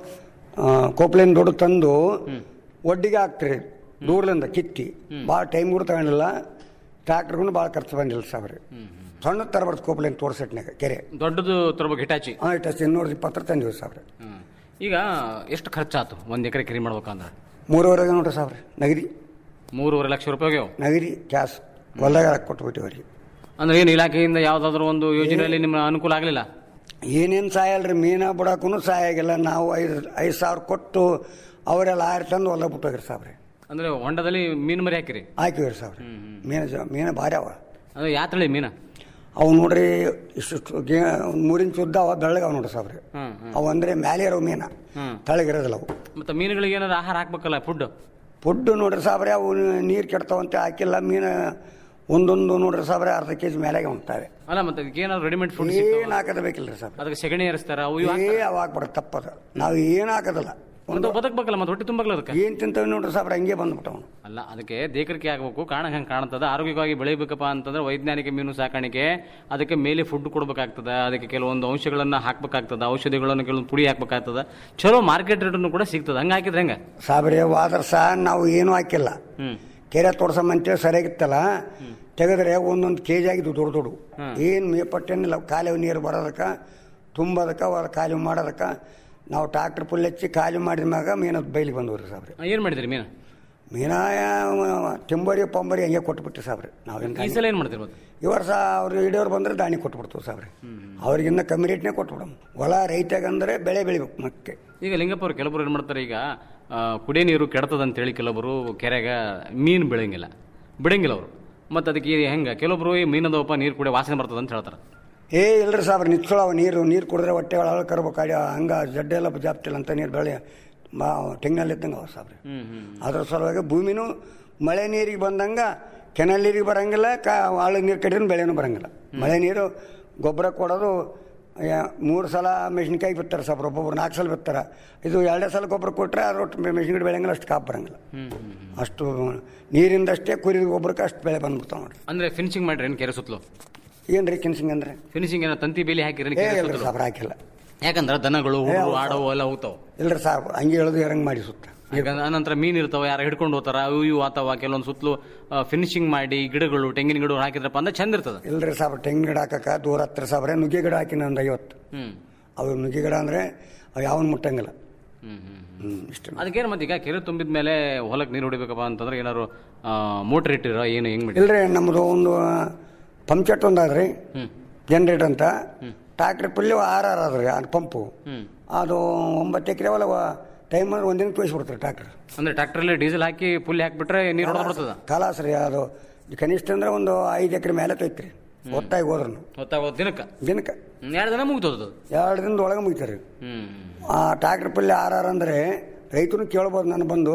ಕೋಪ್ಲಿನ ದುಡ್ಡು ತಂದು ಒಡ್ಡಿಗೆ ಹಾಕ್ತಿರಿ ದೂರ್ಲಿಂದ ಕಿತ್ತಿ ಭಾಳ ಟೈಮ್ ಕೂಡ ತಗೊಂಡಿಲ್ಲ ಟ್ರ್ಯಾಕ್ಟರ್ಗೂ ಭಾಳ ಖರ್ಚು ಬಂದಿಲ್ಲ ಸಾಬ್ರೆ ಸಣ್ಣ ತರಬಾರ್ದು ಕೋಪ್ಲಿನ ತೋರ್ಸೆಟ್ನಾಗ ಕೆರೆ ದೊಡ್ಡದು ತರ್ಬೇಕು ಹಿಟಾಚಿ ಹಾಂ ಇಟ್ಟು ಇನ್ನೂರ ಇಪ್ಪತ್ತರ ತಂದಿವಿ ಸಾಬ್ರೆ ಹ್ಮ್. ಈಗ ಎಷ್ಟು ಖರ್ಚಾತು ಒಂದ್ ಎಕರೆ ಕೆರೆ ಮಾಡ್ಬೇಕಂದ್ರೆ ಮೂರುವರೆಗೆ ನೋಡ್ರಿ ಸಾಬ್ರೆ ನಗರಿ ಮೂರುವರೆ ಲಕ್ಷ ರೂಪಾಯಿ ಹೋಗ್ಯಾವ ನಗರಿ ಕ್ಯಾಶ್ ಹೊಲ್ದಾಗ ಕೊಟ್ಬಿಟ್ಟಿವ್ರಿ ಅಂದ್ರೆ ಏನು ಇಲಾಖೆಯಿಂದ ಯಾವ್ದಾದ್ರು ಒಂದು ಯೋಜನೆಯಲ್ಲಿ ನಿಮ್ಮ ಅನುಕೂಲ ಆಗಲಿಲ್ಲ ಏನೇನು ಸಹಾಯ ಅಲ್ರಿ ಮೀನ ಬಿಡಕ್ಕೂ ಸಹಾಯ ಆಗಿಲ್ಲ ನಾವು ಐದು ಐದು ಸಾವಿರ ಕೊಟ್ಟು ಅವರೆಲ್ಲ ಆರು ತಂದು ಹೊಲ ಬಿಟ್ಟೋಗ್ರಿ ಸಾಬ್ರಿ ಅಂದ್ರೆ ಹೊಂಡದಲ್ಲಿ ಮೀನು ಮರಿ ಹಾಕಿರಿ ಹಾಕಿವ್ರಿ ಸಾಬ್ರಿ ಮೀನ ಜ ಮೀನ ಭಾರಿ ಅವ ಅಂದ್ರೆ ಯಾವ ತಳಿ ಮೀನ ಅವು ನೋಡ್ರಿ ಇಷ್ಟು ಗೇ ಒಂದ್ ಮೂರಿನ ಶುದ್ಧ ಅವ ಬೆಳ್ಳಗ ಅವ ನೋಡ್ರಿ ಸಾಬ್ರಿ ಹ್ಮ್ ಹ್ಮ್ ಅವು ಅಂದ್ರೆ ಮ್ಯಾಲೆ ಇರೋ ಮೀನ ಹ್ಮ್ ತಳಗಿರೋದಿಲ್ಲ ಅವು ಮತ್ತೆ ಮೀನುಗಳಿಗೆ ಏನಾದ್ರು ಆಹಾರ ಹಾಕ್ಬೇಕಲ್ಲ ಫುಡ್ ಫುಡ್ ನೋಡ್ರಿ ಸಾಬ್ರೆ ಅವು ನೀರು ಕೆಡ್ತಾವಂತೆ ಹಾಕಿಲ್ಲ ಮೀನ ಒಂದೊಂದು ನೋಡ್ರಿ ಸಾಬ್ರೆ ಅರ್ಧ ಕೆ ಜಿ ಮೇಲೆಗೆ ಉಂಟಾವೆ ಅಲ್ಲ ಮತ್ತೆ ಅದಕ್ಕೆ ಏನಾದ್ರು ರೆಡಿಮೇಡ್ ಫುಡ್ ಏನು ಹಾಕದ ಬೇಕಿಲ್ರಿ ಸಾಬ್ರೆ ಅದಕ್ಕೆ ಸೆಗಣಿ ಏರಿಸ್ತಾರ ಅವು ಇವು ಏ ಅವು ಹಾಕ್ಬಾರ್ದು ತಪ್ಪದ ನಾವು ಏನು ಹಾಕೋದಿಲ್ಲ ಒಂದು ಬದುಕಬೇಕಲ್ಲ ಮತ್ತೆ ಹೊಟ್ಟೆ ತುಂಬಕಲ್ಲ ಅದಕ್ಕೆ ಏನ್ ತಿಂತೇವೆ ನೋಡ್ರಿ ಸಾಬ್ರೆ ಹಂಗೆ ಬಂದ್ಬಿಟ್ಟವನು ಅಲ್ಲ ಅದಕ್ಕೆ ದೇಕರಿಕೆ ಆಗಬೇಕು ಕಾಣ ಹಂಗೆ ಕಾಣ್ತದ ಆರೋಗ್ಯವಾಗಿ ಬೆಳಿಬೇಕಪ್ಪ ಅಂತಂದ್ರೆ ವೈಜ್ಞಾನಿಕ ಮೀನು ಸಾಕಾಣಿಕೆ ಅದಕ್ಕೆ ಮೇಲೆ ಫುಡ್ ಕೊಡ್ಬೇಕಾಗ್ತದ ಅದಕ್ಕೆ ಕೆಲವೊಂದು ಅಂಶಗಳನ್ನ ಹಾಕ್ಬೇಕಾಗ್ತದ ಔಷಧಿಗಳನ್ನು ಕೆಲವೊಂದು ಪುಡಿ ಹಾಕ್ಬೇಕಾಗ್ತದ ಚಲೋ ಮಾರ್ಕೆಟ್ ರೇಟನ್ನು ಕೂಡ ಸಿಗ್ತದ ಹಂಗ ಹಾಕಿದ್ರೆ ಹೆಂಗ ಸಾಬ್ರೆ ವಾದ್ರ ಸಹ ನಾವು ಏನು ಹಾಕಿಲ್ಲ ಹ್ಮ್ ಕೆರೆ ತೋರ್ಸಮ್ಮಂತೇಳಿ ಸರಿಯಾಗಿತ್ತಲ್ಲ ತೆಗೆದ್ರೆ ಒಂದೊಂದು ಕೆ ಜಿ ಆಗಿದ್ದು ದೊಡ್ಡ ದೊಡ್ಡ ಏನು ಮೇಪಟ್ಟೇನಿಲ್ಲ ಖಾಲಿ ನೀರು ಬರೋದಕ್ಕೆ ತುಂಬೋದಕ್ಕೆ ಅವ್ರ ಖಾಲಿ ಮಾಡೋದಕ್ಕೆ ನಾವು ಟ್ರಾಕ್ಟರ್ ಫುಲ್ ಹಚ್ಚಿ ಖಾಲಿ ಮಾಡಿದ ಮ್ಯಾಗ ಮೀನದ ಬೈಲಿ ಬಂದವ್ರಿ ಸಾಬ್ರೆ ಏನ್ ಮಾಡಿದ್ರಿ ಮೀನು ಮೀನ ತಿಂಬರಿ ಪಂಬರಿ ಹಂಗೆ ಕೊಟ್ಬಿಟ್ಟು ಸಾಬ್ರೆ ನಾವೇನು ಈ ಸಲ ಏನ್ ಮಾಡ್ತೀರಿ ಮತ್ತೆ ಈ ವರ್ಷ ಅವ್ರು ಹಿಡಿಯೋರು ಬಂದ್ರೆ ದಾಣಿ ಕೊಟ್ಬಿಡ್ತೀವಿ ಸಾಬ್ರೆ ಅವ್ರಿಗಿನ್ನ ಕಮ್ಮಿ ರೇಟ್ನೇ ಕೊಟ್ಬಿಡಮ್ ಹೊಲ ರೈತಾಗಂದ್ರೆ ಬೆಳೆ ಬೆಳಿಬೇಕು ಮತ್ತೆ ಈಗ ಲಿಂಗಪ್ಪ ಅವ್ರು ಕೆಲವರು ಏನ್ ಮಾಡ್ತಾರೆ ಈಗ ಆ, ಕುಡಿಯೋ ನೀರು ಕೆಡ್ತದ ಅಂತೇಳಿ ಕೆಲವರು ಕೆರೆಗ ಮೀನು ಬೆಳಂಗಿಲ್ಲ ಬಿಡಂಗಿಲ್ಲ ಅವರು ಮತ್ತೆ ಅದಕ್ಕೆ ಹೆಂಗ ಕೆಲವೊಬ್ರು ಈ ಮೀನದವಪ್ಪ ನೀರು ಕುಡಿಯೋ ವಾಸನೆ ಬರ್ತದ ಅಂತ ಹೇಳ್ತಾರೆ ಏ ಇಲ್ರಿ ಸಾಬ್ರೆ ನಿತ್ಕೊಳ್ಳೋ ನೀರು ನೀರು ಕುಡಿದ್ರೆ ಹೊಟ್ಟೆ ಒಳಗೆ ಕರ್ಬೇಕಾಡಿ ಹಂಗ ಜಡ್ಡೆಲ್ಲ ಜಾಪ್ತಿಲ್ಲ ಅಂತ ನೀರು ಬೆಳೆ ಬಾ ತೆಂಗಿನಲ್ಲಿ ಇದ್ದಂಗೆ ಅವ ಸಾಬ್ರೆ ಹ್ಮ್ ಹ್ಮ್ ಅದ್ರ ಸಲುವಾಗಿ ಭೂಮಿನೂ ಮಳೆ ನೀರಿಗೆ ಬಂದಂಗ ಕೆನಲ್ ನೀರಿಗೆ ಬರಂಗಿಲ್ಲ ಕಾ ಆಳ ನೀರು ಕಡಿದ್ರೆ ಬೆಳೆನೂ ಬರಂಗಿಲ್ಲ ಮಳೆ ನೀರು ಗೊಬ್ಬರ ಕೊಡೋದು ಯಾ- ಮೂರು ಸಲ ಮೆಣಸಿನ್ಕಾಯಿ ಬಿತ್ತಾರೆ ಸಾಬ್ರ ಒಬ್ಬೊಬ್ರು ನಾಲ್ಕು ಸಲ ಬಿತ್ತಾರೆ ಇದು ಎರಡೇ ಸಲ ಗೊಬ್ಬರ ಕೊಟ್ಟರೆ ಅದ್ರ ಒಟ್ಟು ಮೆಣಸಿನ ಗಿಡ ಬೆಳೆಯಂಗಿಲ್ಲ ಅಷ್ಟು ಕಾಪು ಬರಂಗಿಲ್ಲ ಅಷ್ಟು ನೀರಿಂದಷ್ಟೇ ಕುರಿ ಗೊಬ್ಬರಕ್ಕೆ ಅಷ್ಟು ಬೆಳೆ ಬಂದ್ಬಿಡ್ತಾವೆ ನೋಡ್ರಿ ಅಂದ್ರೆ ಫಿನಿಶಿಂಗ್ ಮಾಡ್ರಿ ಏನ್ ಕೆರೆ ಸುತ್ತಲು ಏನ್ರಿ ಕಿನ್ಸಿಂಗ್ ಅಂದ್ರೆ ಫಿನಿಶಿಂಗ್ ಏನೋ ತಂತಿ ಬೇಲಿ ಹಾಕಿರಿ ಏ ಇಲ್ರಿ ಸಾಬ್ರ ಹಾಕಿಲ್ಲ ಯಾಕಂದ್ರೆ ದನಗಳು ಹುಡುಗರು ಆಡವು ಎಲ್ಲ ಹೋಗ್ತಾವ ಇಲ್ರಿ ಸಾಬ್ ಹಂಗೆ ಹೇಳೋದು ಇರಂಗ್ ಮಾಡಿ ಸುತ್ತ ಅನಂತರ ಮೀನ್ ಇರ್ತಾವ ಯಾರು ಹಿಡ್ಕೊಂಡು ಹೋಗ್ತಾರ ಅವು ಇವು ಆತಾವ ಕೆಲವೊಂದು ಸುತ್ತಲೂ ಫಿನಿಶಿಂಗ್ ಮಾಡಿ ಗಿಡಗಳು ತೆಂಗಿನ ಗಿಡ ಹಾಕಿದ್ರಪ್ಪ ಅಂದ್ರೆ ಚಂದ ಇರ್ತದ ಇಲ್ರಿ ಸಾಬ್ರ ತೆಂಗಿನ ಗಿಡ ಹಾಕಕ್ಕ ದೂರ ಹತ್ರ ಸಾಬ್ರೆ ನುಗ್ಗೆ ಗಿಡ ಹಾಕಿನ ಒಂದು ಐವತ್ತು ಹ್ಮ್ ಅವು ನುಗ್ಗೆ ಗಿಡ ಅಂದ್ರೆ ಅವು ಯಾವನ್ ಮುಟ್ಟಂಗಿಲ್ಲ ಹ್ಮ್ ಹ್ಮ್ ಹ್ಮ್ ಇಷ್ಟ ಅದಕ್ಕೇನು ಮತ್ತೆ ಈಗ ಕೆರೆ ತುಂಬಿದ ಮೇಲೆ ಹೊಲಕ್ಕೆ ನೀರು ಹೊಡಿಬೇಕಪ್ಪ ಅಂತಂದ್ರೆ ಏನಾದ್ರು ಮೋಟರ್ ಇಟ್ಟಿರೋ ಏನು ಹೆಂಗ್ ಮಾಡಿ ಇಲ್ರಿ ನಮ್ಮದು ಒಂದು ಪಂಪ್ ಸೆಟ್ ಒಂದು ಅದ್ರಿ ಹ್ಮ್ ಜನರೇಟರ್ ಅಂತ ಟ್ರಾಕ್ಟರ್ ಪುಲ್ಲಿ ಆರ್ ಆರ್ ಅದ್ರಿ ಆ ಪಂಪು ಹ್ಮ್ ಅದು ಒಂಬತ್ತು ಎಕರೆ ಹೊಲ ಟೈಮ್ ಅಂದ್ರೆ ಒಂದಿನ ತೋರಿಸ್ಬಿಡ್ತಾರೆ ಟ್ರಾಕ್ಟರ್ ಅಂದ್ರೆ ಟ್ರಾಕ್ಟರ್ಲಿ ಡೀಸೆಲ್ ಹಾಕಿ ಪುಲ್ಲಿ ಹಾಕ್ಬಿಟ್ರೆ ನೀರು ಹೊಡೆದು ಬರ್ತದ ಕಲಾಸ್ ರೀ ಅದು ಕನಿಷ್ಠ ಅಂದ್ರೆ ಒಂದು ಐದು ಎಕರೆ ಮೇಲೆ ತೊಯ್ತ್ರಿ ಒತ್ತಾಗಿ ಹೋದ್ರು ಹೊತ್ತಾಗ ದಿನಕ್ಕೆ ದಿನಕ್ಕೆ ಎರಡು ದಿನ ಮುಗಿತದ ಎರಡು ದಿನದ ಒಳಗೆ ಮುಗಿತಾರೆ ಹ್ಮ್ ಆ ಟ್ರಾಕ್ಟರ್ ಪಲ್ಲಿ ಆರ್ ಆರ್ ಅಂದರೆ ರೈತರು ಕೇಳ್ಬೋದು ನಾನು ಬಂದು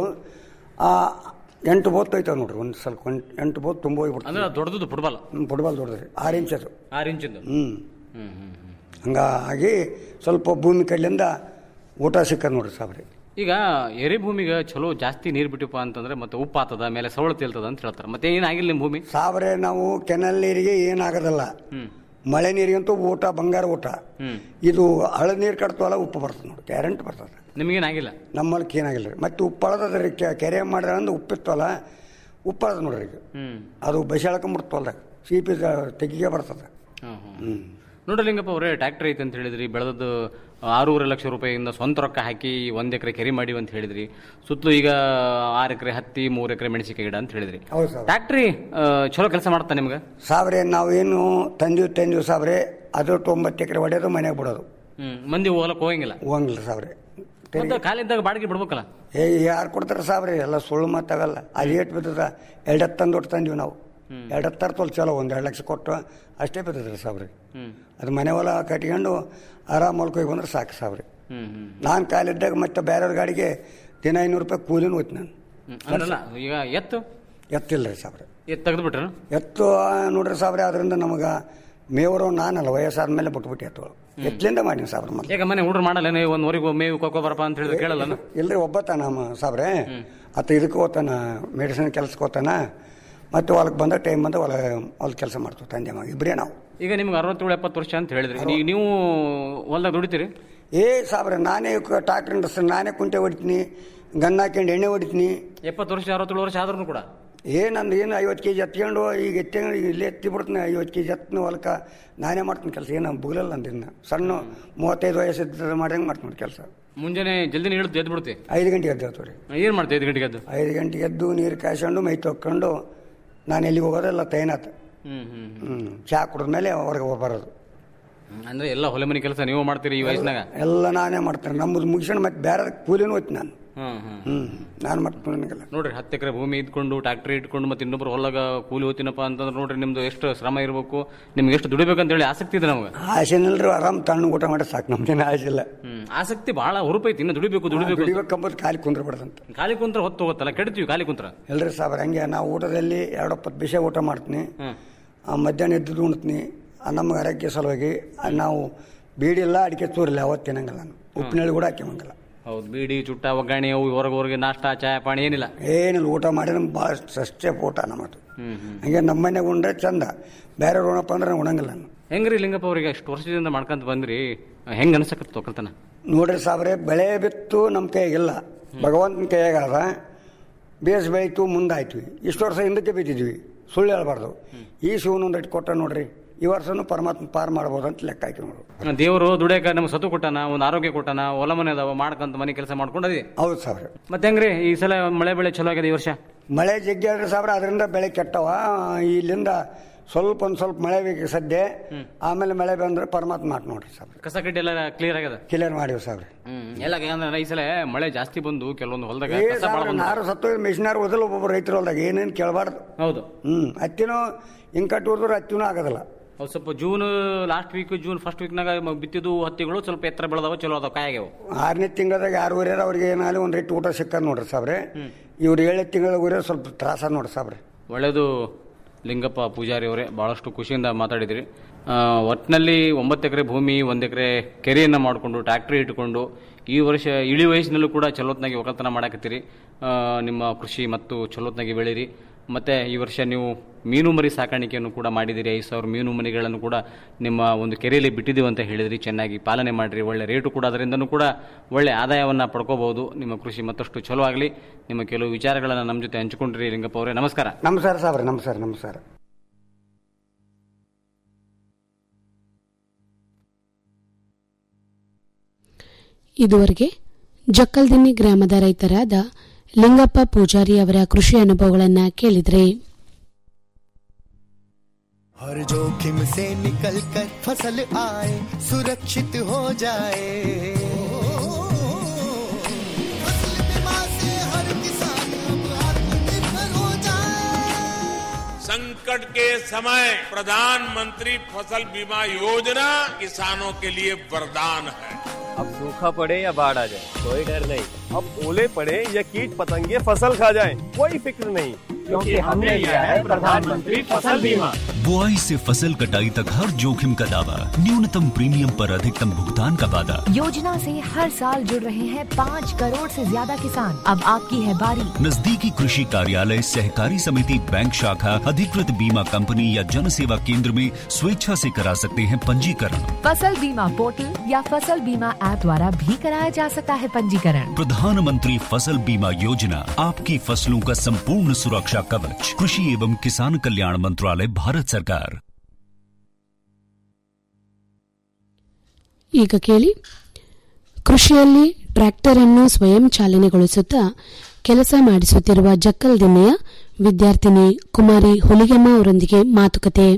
ಆ ಎಂಟು ಬೋತ್ ತೊಯ್ತಾವೆ ನೋಡ್ರಿ ಒಂದು ಸ್ವಲ್ಪ ಒಂದು ಎಂಟು ಬೋತ್ ತುಂಬ ಹೋಗ್ಬಿಡ್ತಾರೆ ಅಂದ್ರೆ ದೊಡ್ಡದು ಫುಟ್ಬಾಲ್ ಫುಟ್ಬಾಲ್ ದೊಡ್ಡದ್ರಿ ಆರು ಇಂಚ್ ಅದು ಆರು ಇಂಚಿಂದು ಹ್ಞೂ ಹ್ಮ್ ಹ್ಮ್ ಹ್ಮ್ ಹಂಗಾಗಿ ಸ್ವಲ್ಪ ಭೂಮಿ ಕಡೆಯಿಂದ ಊಟ ಸಿಕ್ಕದ್ ನೋಡ್ರಿ ಸಾಬ್ರಿ ಈಗ ಎರೆ ಭೂಮಿಗೆ ಚಲೋ ಜಾಸ್ತಿ ನೀರು ಬಿಟ್ಟಿಪ್ಪ ಅಂತಂದ್ರೆ ಮತ್ತೆ ಉಪ್ಪು ಆತದ ಮೇಲೆ ಸವಳು ತೇಲ್ತದ ಅಂತ ಹೇಳ್ತಾರೆ ಮತ್ತೆ ಏನಾಗಿಲ್ಲ ನಿಮ್ಮ ಭೂಮಿ ಸಾಬ್ರೆ ನಾವು ಕೆನಲ್ ನೀರಿಗೆ ಏನಾಗೋದಿಲ್ಲ ಹ್ಮ್ ಮಳೆ ನೀರಿಗಂತೂ ಊಟ ಬಂಗಾರ ಊಟ ಹ್ಮ್ ಇದು ಹಳದ ನೀರು ಕಟ್ತವಲ್ಲ ಉಪ್ಪು ಬರ್ತದೆ ನೋಡಿ ಗ್ಯಾರಂಟಿ ಬರ್ತದೆ ನಿಮಗೇನಾಗಿಲ್ಲ ನಮ್ಮಲ್ಲಿ ಏನಾಗಿಲ್ಲ ರೀ ಮತ್ತು ಉಪ್ಪು ಹಳದದ್ರಿ ಕೆರೆ ಮಾಡಿದ್ರೆ ಅಂದ್ರೆ ಉಪ್ಪಿತ್ತವಲ್ಲ ಉಪ್ಪು ಹಳದ ನೋಡ್ರಿ ಈಗ ಹ್ಮ್ ಅದು ಬಸಿ ಎಳ್ಕೊಂಬಿಡ್ತವಲ್ದಾಗ ಸೀಪಿ ತೆಗಿಗೆ ಬರ್ತದೆ ಹ್ಮ್ ಹ್ಮ್ ಹ್ಞೂ ನೋಡ್ರಿ ಲಿಂಗಪ್ಪ ಅವರೇ ಟ್ರ್ಯಾಕ್ಟರ್ ಐತೆ ಅಂತ ಹೇಳಿದ್ರಿ ಬೆಳೆದದ್ದು ಆರೂವರೆ ಲಕ್ಷ ರೂಪಾಯಿಯಿಂದ ಸ್ವಂತ ರೊಕ್ಕ ಹಾಕಿ ಒಂದ್ ಎಕರೆ ಕೆರೆ ಮಾಡಿವಿ ಅಂತ ಹೇಳಿದ್ರಿ ಸುತ್ತಲೂ ಈಗ ಆರು ಎಕರೆ ಹತ್ತಿ ಮೂರು ಎಕರೆ ಮೆಣಸಿನಕಾಯಿ ಗಿಡ ಅಂತ ಹೇಳಿದ್ರಿ ಹೌದು ಸರ್ ಟ್ರ್ಯಾಕ್ಟ್ರಿ ಚಲೋ ಕೆಲಸ ಮಾಡುತ್ತಾ ನಿಮ್ಗೆ ಸಾಬ್ರೆ ನಾವೇನು ತಂದೀವಿ ತಂದೀವಿ ಸಾಬ್ರೆ ಅದೊಟ್ಟು ಒಂಬತ್ತು ಎಕರೆ ಹೊಡೆಯೋದು ಮನೆಗೆ ಬಿಡೋದು ಹ್ಮ್ ಮಂದಿ ಹೋಗಲಕ್ಕೆ ಹೋಗಂಗಿಲ್ಲ ಹೋಗಂಗಿಲ್ಲ ಸಾಬ್ರೆ ಮತ್ತೆ ಖಾಲಿದ್ದಾಗ ಬಾಡಿಗೆ ಬಿಡ್ಬೇಕಲ್ಲ ಏ ಯಾರು ಕೊಡ್ತಾರೆ ಸಾಬ್ರೆ ಎಲ್ಲ ಸುಳ್ಳು ಮಾತಾಗಲ್ಲ ಅದು ಏಟ್ ಬಿದ್ದದ ಎರಡು ಹತ್ತು ತಂದು ಒಟ್ಟು ತಂದೀವಿ ನಾವು ಎರಡು ಹತ್ತು ತರ್ತವಲ್ಲ ಚಲೋ ಒಂದು ಎರಡು ಲಕ್ಷ ಕೊಟ್ಟು ಅಷ್ಟೇ ಬಿದ್ದದ್ರಿ ಸಾಬ್ರೆ ಹ್ಮ್ ಅದು ಮನೆ ಹೊಲ ಕಟ್ಕೊಂಡು ಆರಾಮ್ ಹೊಲ್ಕೋಗಿ ಬಂದ್ರೆ ಸಾಕು ಸಾಬ್ರೆ ಹ್ಮ್ ಹ್ಮ್ ನಾನು ಕಾಲಿದ್ದಾಗ ಮತ್ತೆ ಬೇರೆಯವ್ರ ಗಾಡಿಗೆ ದಿನ ಐನೂರು ರೂಪಾಯಿ ಕೂಲಿನೂ ಹೋಯ್ತು ನಾನು ಹ್ಮ್. ಅಂದ್ರಲ್ಲ ಈಗ ಎತ್ತು ಎತ್ತಿಲ್ಲ ರೀ ಸಾಬ್ರೆ ಎತ್ತು ತೆಗೆದು ಬಿಟ್ರು ಎತ್ತು ನೋಡ್ರಿ ಸಾಬ್ರೆ ಅದರಿಂದ ನಮಗೆ ಮೇವರು ನಾನಲ್ಲ ವಯಸ್ಸಾದ ಮೇಲೆ ಬಿಟ್ಬಿಟ್ಟು ಎತ್ತುಗಳು ಎತ್ತಲಿಂದ ಮಾಡೀನಿ ಸಾಬ್ರೆ ಮತ್ತೆ ಈಗ ಮನೆ ಹುಡ್ರು ಮಾಡಲ್ಲ ಒಂದ್ ಊರಿಗೆ ಮೇವು ಕೊಕ್ಕೋ ಬರಪ್ಪ ಅಂತ ಹೇಳಿದ್ರೆ ಕೇಳಲ್ಲ ಇಲ್ರಿ ಒಬ್ಬತ್ತ ನಮ್ಮ ಸಾಬ್ರೆ ಆತ ಇದಕ್ಕೆ ಹೋತಾನ ಮೆಡಿಸಿನ್ ಕೆಲ್ಸಕ್ಕೆ ಹೋತಾನ ಮತ್ತೆ ಹೊಲಕ್ಕೆ ಬಂದ ಟೈಮ್ ಬಂದ ಹೊಲ ಹೊಲ ಕೆಲಸ ಮಾಡ್ತೀವಿ ತಂದೆ ಮಗ ಇಬ್ಬರೇ ನಾವು ಈಗ ನಿಮ್ಗೆ ಅರವತ್ತೇಳು ಎಪ್ಪತ್ತು ವರ್ಷ ಅಂತ ಹೇಳಿದ್ರಿ ಈಗ ನೀವು ಹೊಲ್ದಾಗ ದುಡಿತೀರಿ ಏ ಸಾಬ್ರೆ ನಾನೇ ಟ್ರಾಕ್ಟರ್ ಇಂಡಸ್ಟ್ರಿ ನಾನೇ ಕುಂಟೆ ಹೊಡಿತೀನಿ ಗನ್ನ ಹಾಕೊಂಡು ಎಣ್ಣೆ ಹೊಡಿತೀನಿ ಎಪ್ಪತ್ತು ವರ್ಷ ಅರವತ್ತೇಳು ವರ್ಷ ಆದ್ರೂ ಕೂಡ ಏ ನಂದು ಏನು ಐವತ್ತು ಕೆ ಜಿ ಎತ್ಕೊಂಡು ಈಗ ಎತ್ಕೊಂಡು ಇಲ್ಲೇ ಎತ್ತಿ ಬಿಡ್ತೀನಿ ಐವತ್ತು ಕೆ ಜಿ ಎತ್ತನ ಹೊಲಕ್ಕೆ ನಾನೇ ಮಾಡ್ತೀನಿ ಕೆಲಸ ಏನು ಬುಗಲಲ್ಲ ಅಂದಿನ್ನ ಸಣ್ಣ ಮೂವತ್ತೈದು ವಯಸ್ಸಿದ್ದ ಮಾಡ್ದಂಗೆ ಮಾಡ್ತೀನಿ ಕೆಲಸ ಮುಂಜಾನೆ ಜಲ್ದಿನ ಇಳಿದು ಎದ್ದು ಬಿಡ್ತಿ ಐದು ಗಂಟೆಗೆ ಎದ್ದು ಹೇಳ್ತೀವಿ ರೀ ಏನ್ ಮಾಡ್ತೀವಿ ಐದು ಗಂಟೆಗೆ ಎದ್ದು ಐದು ಗಂಟೆಗೆ ಎದ್ದು ನೀರು ಕಾಯ್ಕೊಂಡು ಮೈ ತೊಕ್ಕೊಂಡು ನಾನು ಎಲ್ಲಿಗೆ ಹೋಗೋದೆಲ್ಲ ತೈನಾತ ಹ್ಮ್ ಹ್ಮ್ ಹ್ಮ್ ಚಹಾ ಕುಡಿದ್ಮೇಲೆ ಹೊರಗೆ ಬರೋದು ಅಂದ್ರೆ ಎಲ್ಲ ಹೊಲೆ ಮನೆ ಕೆಲಸ ನೀವು ಮಾಡ್ತೀರಿ ಈ ವಯಸ್ಸಿನಾಗ ಎಲ್ಲ ನಾನೇ ಮಾಡ್ತೇನೆ ನಮ್ಮದು ಮುಗಿಸ್ಕೊಂಡು ಮತ್ತೆ ಬೇರೆ ಕೂಲಿನೂ ಹೋಯ್ತು ನಾನು ಹ್ಮ್ ಹ್ಮ್ ಹ್ಮ್ ನಾನು ಮಾಡ್ಕೊಂಡಿಲ್ಲ ನೋಡ್ರಿ ಹತ್ತು ಎಕರೆ ಭೂಮಿ ಇದ್ಕೊಂಡು ಟ್ರಾಕ್ಟರ್ ಇಟ್ಕೊಂಡು ಮತ್ತೆ ಇನ್ನೊಬ್ರು ಹೊಲಗ ಕೂಲಿ ಹೋಗ್ತೀನಪ್ಪ ಅಂತಂದ್ರೆ ನೋಡ್ರಿ ನಿಮ್ದು ಎಷ್ಟು ಶ್ರಮ ಇರಬೇಕು ನಿಮ್ಗೆ ಎಷ್ಟು ದುಡಿಬೇಕಂತ ಹೇಳಿ ಆಸಕ್ತಿ ಇದೆ ನಮ್ಗೆ ಆಸೆನಿಲ್ರಿ ಆರಾಮ್ ತಣ್ಣ ಊಟ ಮಾಡಿ ಸಾಕು ನಮ್ದೇನು ಆಸೆ ಇಲ್ಲ ಹ್ಮ್ ಆಸಕ್ತಿ ಬಹಳ ಹುರುಪೈತಿ ಇನ್ನು ದುಡಿಬೇಕು ದುಡಿಬೇಕು ದುಡಿಬೇಕಂಬುದು ಖಾಲಿ ಕುಂದ್ರಬಾರ್ದಂತ ಖಾಲಿ ಕುಂತ್ರ ಹೊತ್ತು ಹೋಗುತ್ತಲ್ಲ ಕೆಡ್ತೀವಿ ಖಾಲಿ ಕುಂತ್ರ ಎಲ್ರಿ ಸಾಬ್ರ ಹಂಗೆ ನಾವು ಊಟದಲ್ಲಿ ಎರಡು ಒಪ್ಪತ್ತು ಬಿಸಿ ಊಟ ಮಾಡ್ತೀನಿ ಆ, ಮಧ್ಯಾಹ್ನ ಎದ್ದು ಉಣ್ತೀನಿ ಆ, ನಮ್ಗೆ ಆರೋಗ್ಯ ಸಲುವಾಗಿ ಆ, ನಾವು ಬೀಡಿಲ್ಲ ಅಡಿಕೆ ಚೂರಿಲ್ಲ ಅವತ್ತು ತಿನ್ನಂಗಿಲ್ಲ ನಾನು ಉಪ್ಪಿನಳ್ಳಿ ಕೂಡ ಹಾಕ್ಯಂಗಿಲ್ಲ ಹೌದು ಬೀಡಿ ಚುಟ್ಟ ಒಗ್ಗರಣೆ ಅವು ಹೊರಗೆ ಹೊರಗೆ ನಾಷ್ಟ ಚಾಯ ಪಾಣಿ ಏನಿಲ್ಲ ಏನಿಲ್ಲ ಊಟ ಮಾಡಿ ನಮ್ಗೆ ಭಾಳ ಅಷ್ಟೇ ಊಟ ನಮ್ಮದು ಹ್ಮ್ ಹ್ಮ್ ಹಂಗೆ ನಮ್ಮ ಮನೆಗೆ ಉಂಡ್ರೆ ಚಂದ ಬೇರೆ ಉಣಪ್ಪ ಅಂದ್ರೆ ನಾನು ಉಣಂಗಿಲ್ಲ ನಾನು ಹೆಂಗ್ರಿ ಲಿಂಗಪ್ಪ ಅವ್ರಿಗೆ ಅಷ್ಟು ವರ್ಷದಿಂದ ಮಾಡ್ಕೊಂತ ಬಂದ್ರಿ ಹೆಂಗ್ ಅನ್ಸಕತ್ತ ಒಕ್ಕಲ್ತನ ನೋಡ್ರಿ ಸಾಬ್ರೆ ಬೆಳೆ ಬಿತ್ತು ನಮ್ಮ ಕೈಯಾಗಿಲ್ಲ ಭಗವಂತನ ಕೈಯಾಗದ ಬೇಸ್ ಬೆಳೀತು ಮುಂದಾಯ್ತು ಇಷ್ಟು ವರ್ಷ ಹಿಂದಕ್ಕೆ ಬಿದ್ದಿದ್ವಿ ಸುಳ್ಳು ಹೇಳ್ಬಾರ್ದು ಈ ಶಿವನೊಂದು ಇಟ್ಟು ಕೊಟ್ಟ ನೋಡ್ರಿ ಈ ವರ್ಷನೂ ಪರಮಾತ್ಮ ಪಾರ್ ಮಾಡ್ಬೋದು ಅಂತ ಲೆಕ್ಕ ಹಾಕಿ ನೋಡ್ರಿ ದೇವರು ದುಡಿಯಕ ನಮ್ಗೆ ಸತು ಕೊಟ್ಟಾನ ಒಂದು ಆರೋಗ್ಯ ಕೊಟ್ಟಾನ ಹೊಲ ಮನೆ ಅದಾವ ಮಾಡ್ಕಂತ ಮನೆ ಕೆಲಸ ಮಾಡ್ಕೊಂಡದಿ ಹೌದು ಸಾಬ್ರೆ ಮತ್ತೆ ಹೆಂಗ್ರಿ ಈ ಸಲ ಮಳೆ ಬೆಳೆ ಚಲೋ ಆಗಿದೆ ಈ ವರ್ಷ ಮಳೆ ಜಗ್ಗಿ ಆದ್ರೆ ಸಾಬ್ರೆ ಅದರಿಂದ ಬೆಳೆ ಕೆಟ್ಟವ ಇಲ್ಲಿಂದ ಸ್ವಲ್ಪ ಒಂದು ಸ್ವಲ್ಪ ಮಳೆ ಬೇಕು ಸದ್ಯ ಆಮೇಲೆ ಮಳೆ ಬಂದ್ರೆ ಪರಮಾತ್ಮ ಮಾತು ನೋಡ್ರಿ ಸಾಬ್ರೆ ಕಸ ಕಡ್ಡಿ ಎಲ್ಲ ಕ್ಲಿಯರ್ ಆಗ್ಯದ ಕ್ಲಿಯರ್ ಮಾಡಿವಿ ಸಾಬ್ರೆ ಹ್ಮ್ ಎಲ್ಲ ಯಾಕಂದ್ರೆ ಈ ಸಲ ಮಳೆ ಜಾಸ್ತಿ ಬಂದು ಕೆಲವೊಂದು ಹೊಲದಾಗ ಏ ಕಸ ಭಾಳ ಸಾಬ್ರೆ ಬಂದು ನಾರು ಸತ್ತು ಮಿಷಿನಾರು ಓದಲ್ಲ ಒಬ್ಬೊಬ್ಬರು ರೈತರು ಹೊಲ್ದಾಗ ಏನೇನು ಕೇಳಬಾರ್ದು ಹೌದು ಹ್ಮ್ ಹತ್ತಿನೂ ಹಿಂಗೆ ಕಟ್ಟಿ ಹೋದ್ರೆ ಹತ್ತಿನೂ ಆಗೋದಿಲ್ಲ ಅವು ಸ್ವಲ್ಪ June last week June first ವೀಕ್ನಾಗ ಬಿತ್ತಿದ್ದು ಹತ್ತಿಗಳು ಸ್ವಲ್ಪ ಎತ್ತರ ಬೆಳೆದವ ಚಲೋ ಅದಾವ ಕಾಯಾಗ್ಯಾವ ಆರನೇ ತಿಂಗಳದಾಗ ಯಾರು ಊರ್ಯಾರ ಅವ್ರಿಗೆ ಏನಾಗಲಿ ಒಂದು ರೇಟ್ ಊಟ ಸಿಕ್ಕದ್ ನೋಡ್ರಿ ಸಾಬ್ರೆ ಇವ್ರು ಏಳನೇ ತಿಂಗಳ ಊರ್ಯಾರ ಸ್ವಲ್ಪ ತ್ರಾಸ ನೋಡ್ರಿ ಸಾಬ್ರೆ ಒಳ್ಳೆಯದು ಲಿಂಗಪ್ಪ ಪೂಜಾರಿ ಅವರೇ ಭಾಳಷ್ಟು ಖುಷಿಯಿಂದ ಮಾತಾಡಿದ್ರಿ ಆ, ಒಟ್ಟಿನಲ್ಲಿ ಒಂಬತ್ತು ಎಕರೆ ಭೂಮಿ ಒಂದು ಎಕರೆ ಕೆರೆಯನ್ನು ಮಾಡಿಕೊಂಡು ಟ್ಯಾಕ್ಟ್ರಿ ಇಟ್ಕೊಂಡು ಈ ವರ್ಷ ಇಳಿ ವಯಸ್ಸಿನಲ್ಲೂ ಕೂಡ ಚಲೋತ್ನಾಗಿ ಒಕ್ಕಲ್ತನ ಮಾಡಕತ್ತೀರಿ ಆ, ನಿಮ್ಮ ಕೃಷಿ ಮತ್ತು ಚಲೋತ್ನಾಗಿ ಬೆಳೀರಿ ಮತ್ತು ಈ ವರ್ಷ ನೀವು ಮೀನು ಮರಿ ಸಾಕಾಣಿಕೆಯನ್ನು ಕೂಡ ಮಾಡಿದಿರಿ ಐದು ಸಾವಿರ ಮೀನು ಮರಿಗಳನ್ನು ಕೂಡ ನಿಮ್ಮ ಒಂದು ಕೆರೆಯಲ್ಲಿ ಬಿಟ್ಟಿದ್ದೀವಿ ಅಂತ ಹೇಳಿದ್ರಿ ಚೆನ್ನಾಗಿ ಪಾಲನೆ ಮಾಡಿರಿ ಒಳ್ಳೆ ರೇಟು ಕೂಡ ಅದರಿಂದನೂ ಕೂಡ ಒಳ್ಳೆ ಆದಾಯವನ್ನು ಪಡ್ಕೋಬಹುದು ನಿಮ್ಮ ಕೃಷಿ ಮತ್ತಷ್ಟು ಚಲೋ ಆಗಲಿ ನಿಮ್ಮ ಕೆಲವು ವಿಚಾರಗಳನ್ನು ನಮ್ಮ ಜೊತೆ ಹಂಚಿಕೊಂಡ್ರಿ ಲಿಂಗಪ್ಪ ಅವರೇ ನಮಸ್ಕಾರ ನಮಸ್ಕಾರ ಸಾಬ್ರೆ ನಮಸ್ಕಾರ ನಮಸ್ಕಾರ ಇದುವರೆಗೆ ಜಕ್ಕಲ್ದಿನ್ನಿ ಗ್ರಾಮದ ರೈತರಾದ ಲಿಂಗಪ್ಪ ಪೂಜಾರಿ ಅವರ ಕೃಷಿ ಅನುಭವಗಳನ್ನ ಕೇಳಿದ್ರಿ हर जोखिम से निकल कर फसल आए सुरक्षित हो जाए फसल बीमा से हर किसान अब आत्मनिर्भर हो जाए संकट के समय प्रधानमंत्री फसल बीमा योजना किसानों के लिए वरदान है अब सूखा पड़े या बाढ़ आ जाए कोई डर नहीं अब ओले पड़े या कीट पतंगे फसल खा जाए कोई फिक्र नहीं क्योंकि हमने लिया है प्रधानमंत्री फसल बीमा बुआई से फसल कटाई तक हर जोखिम का दावा न्यूनतम प्रीमियम पर अधिकतम भुगतान का वादा योजना से हर साल जुड़ रहे हैं पाँच करोड़ से ज्यादा किसान अब आपकी है बारी नजदीकी कृषि कार्यालय सहकारी समिति बैंक शाखा अधिकृत बीमा कंपनी या जन सेवा केंद्र में स्वेच्छा से करा सकते हैं पंजीकरण फसल बीमा पोर्टल या फसल बीमा ऐप द्वारा भी कराया जा सकता है पंजीकरण प्रधानमंत्री फसल बीमा योजना आपकी फसलों का संपूर्ण सुरक्षा कवच कृषि एवं किसान कल्याण मंत्रालय भारत सरकार ಈಗ ಕೇಳಿ ಕೃಷಿಯಲ್ಲಿ ಟ್ರ್ಯಾಕ್ಟರ್ ಅನ್ನು ಸ್ವಯಂ ಚಾಲನೆಗೊಳಿಸುತ್ತಾ ಕೆಲಸ ಮಾಡಿಸುತ್ತಿರುವ ಜಕ್ಕಲ್ದಿನ್ನೆಯ ವಿದ್ಯಾರ್ಥಿನಿ ಕುಮಾರಿ ಹುಲಿಗೆಮ್ಮ ಅವರೊಂದಿಗೆ ಮಾತುಕತೆ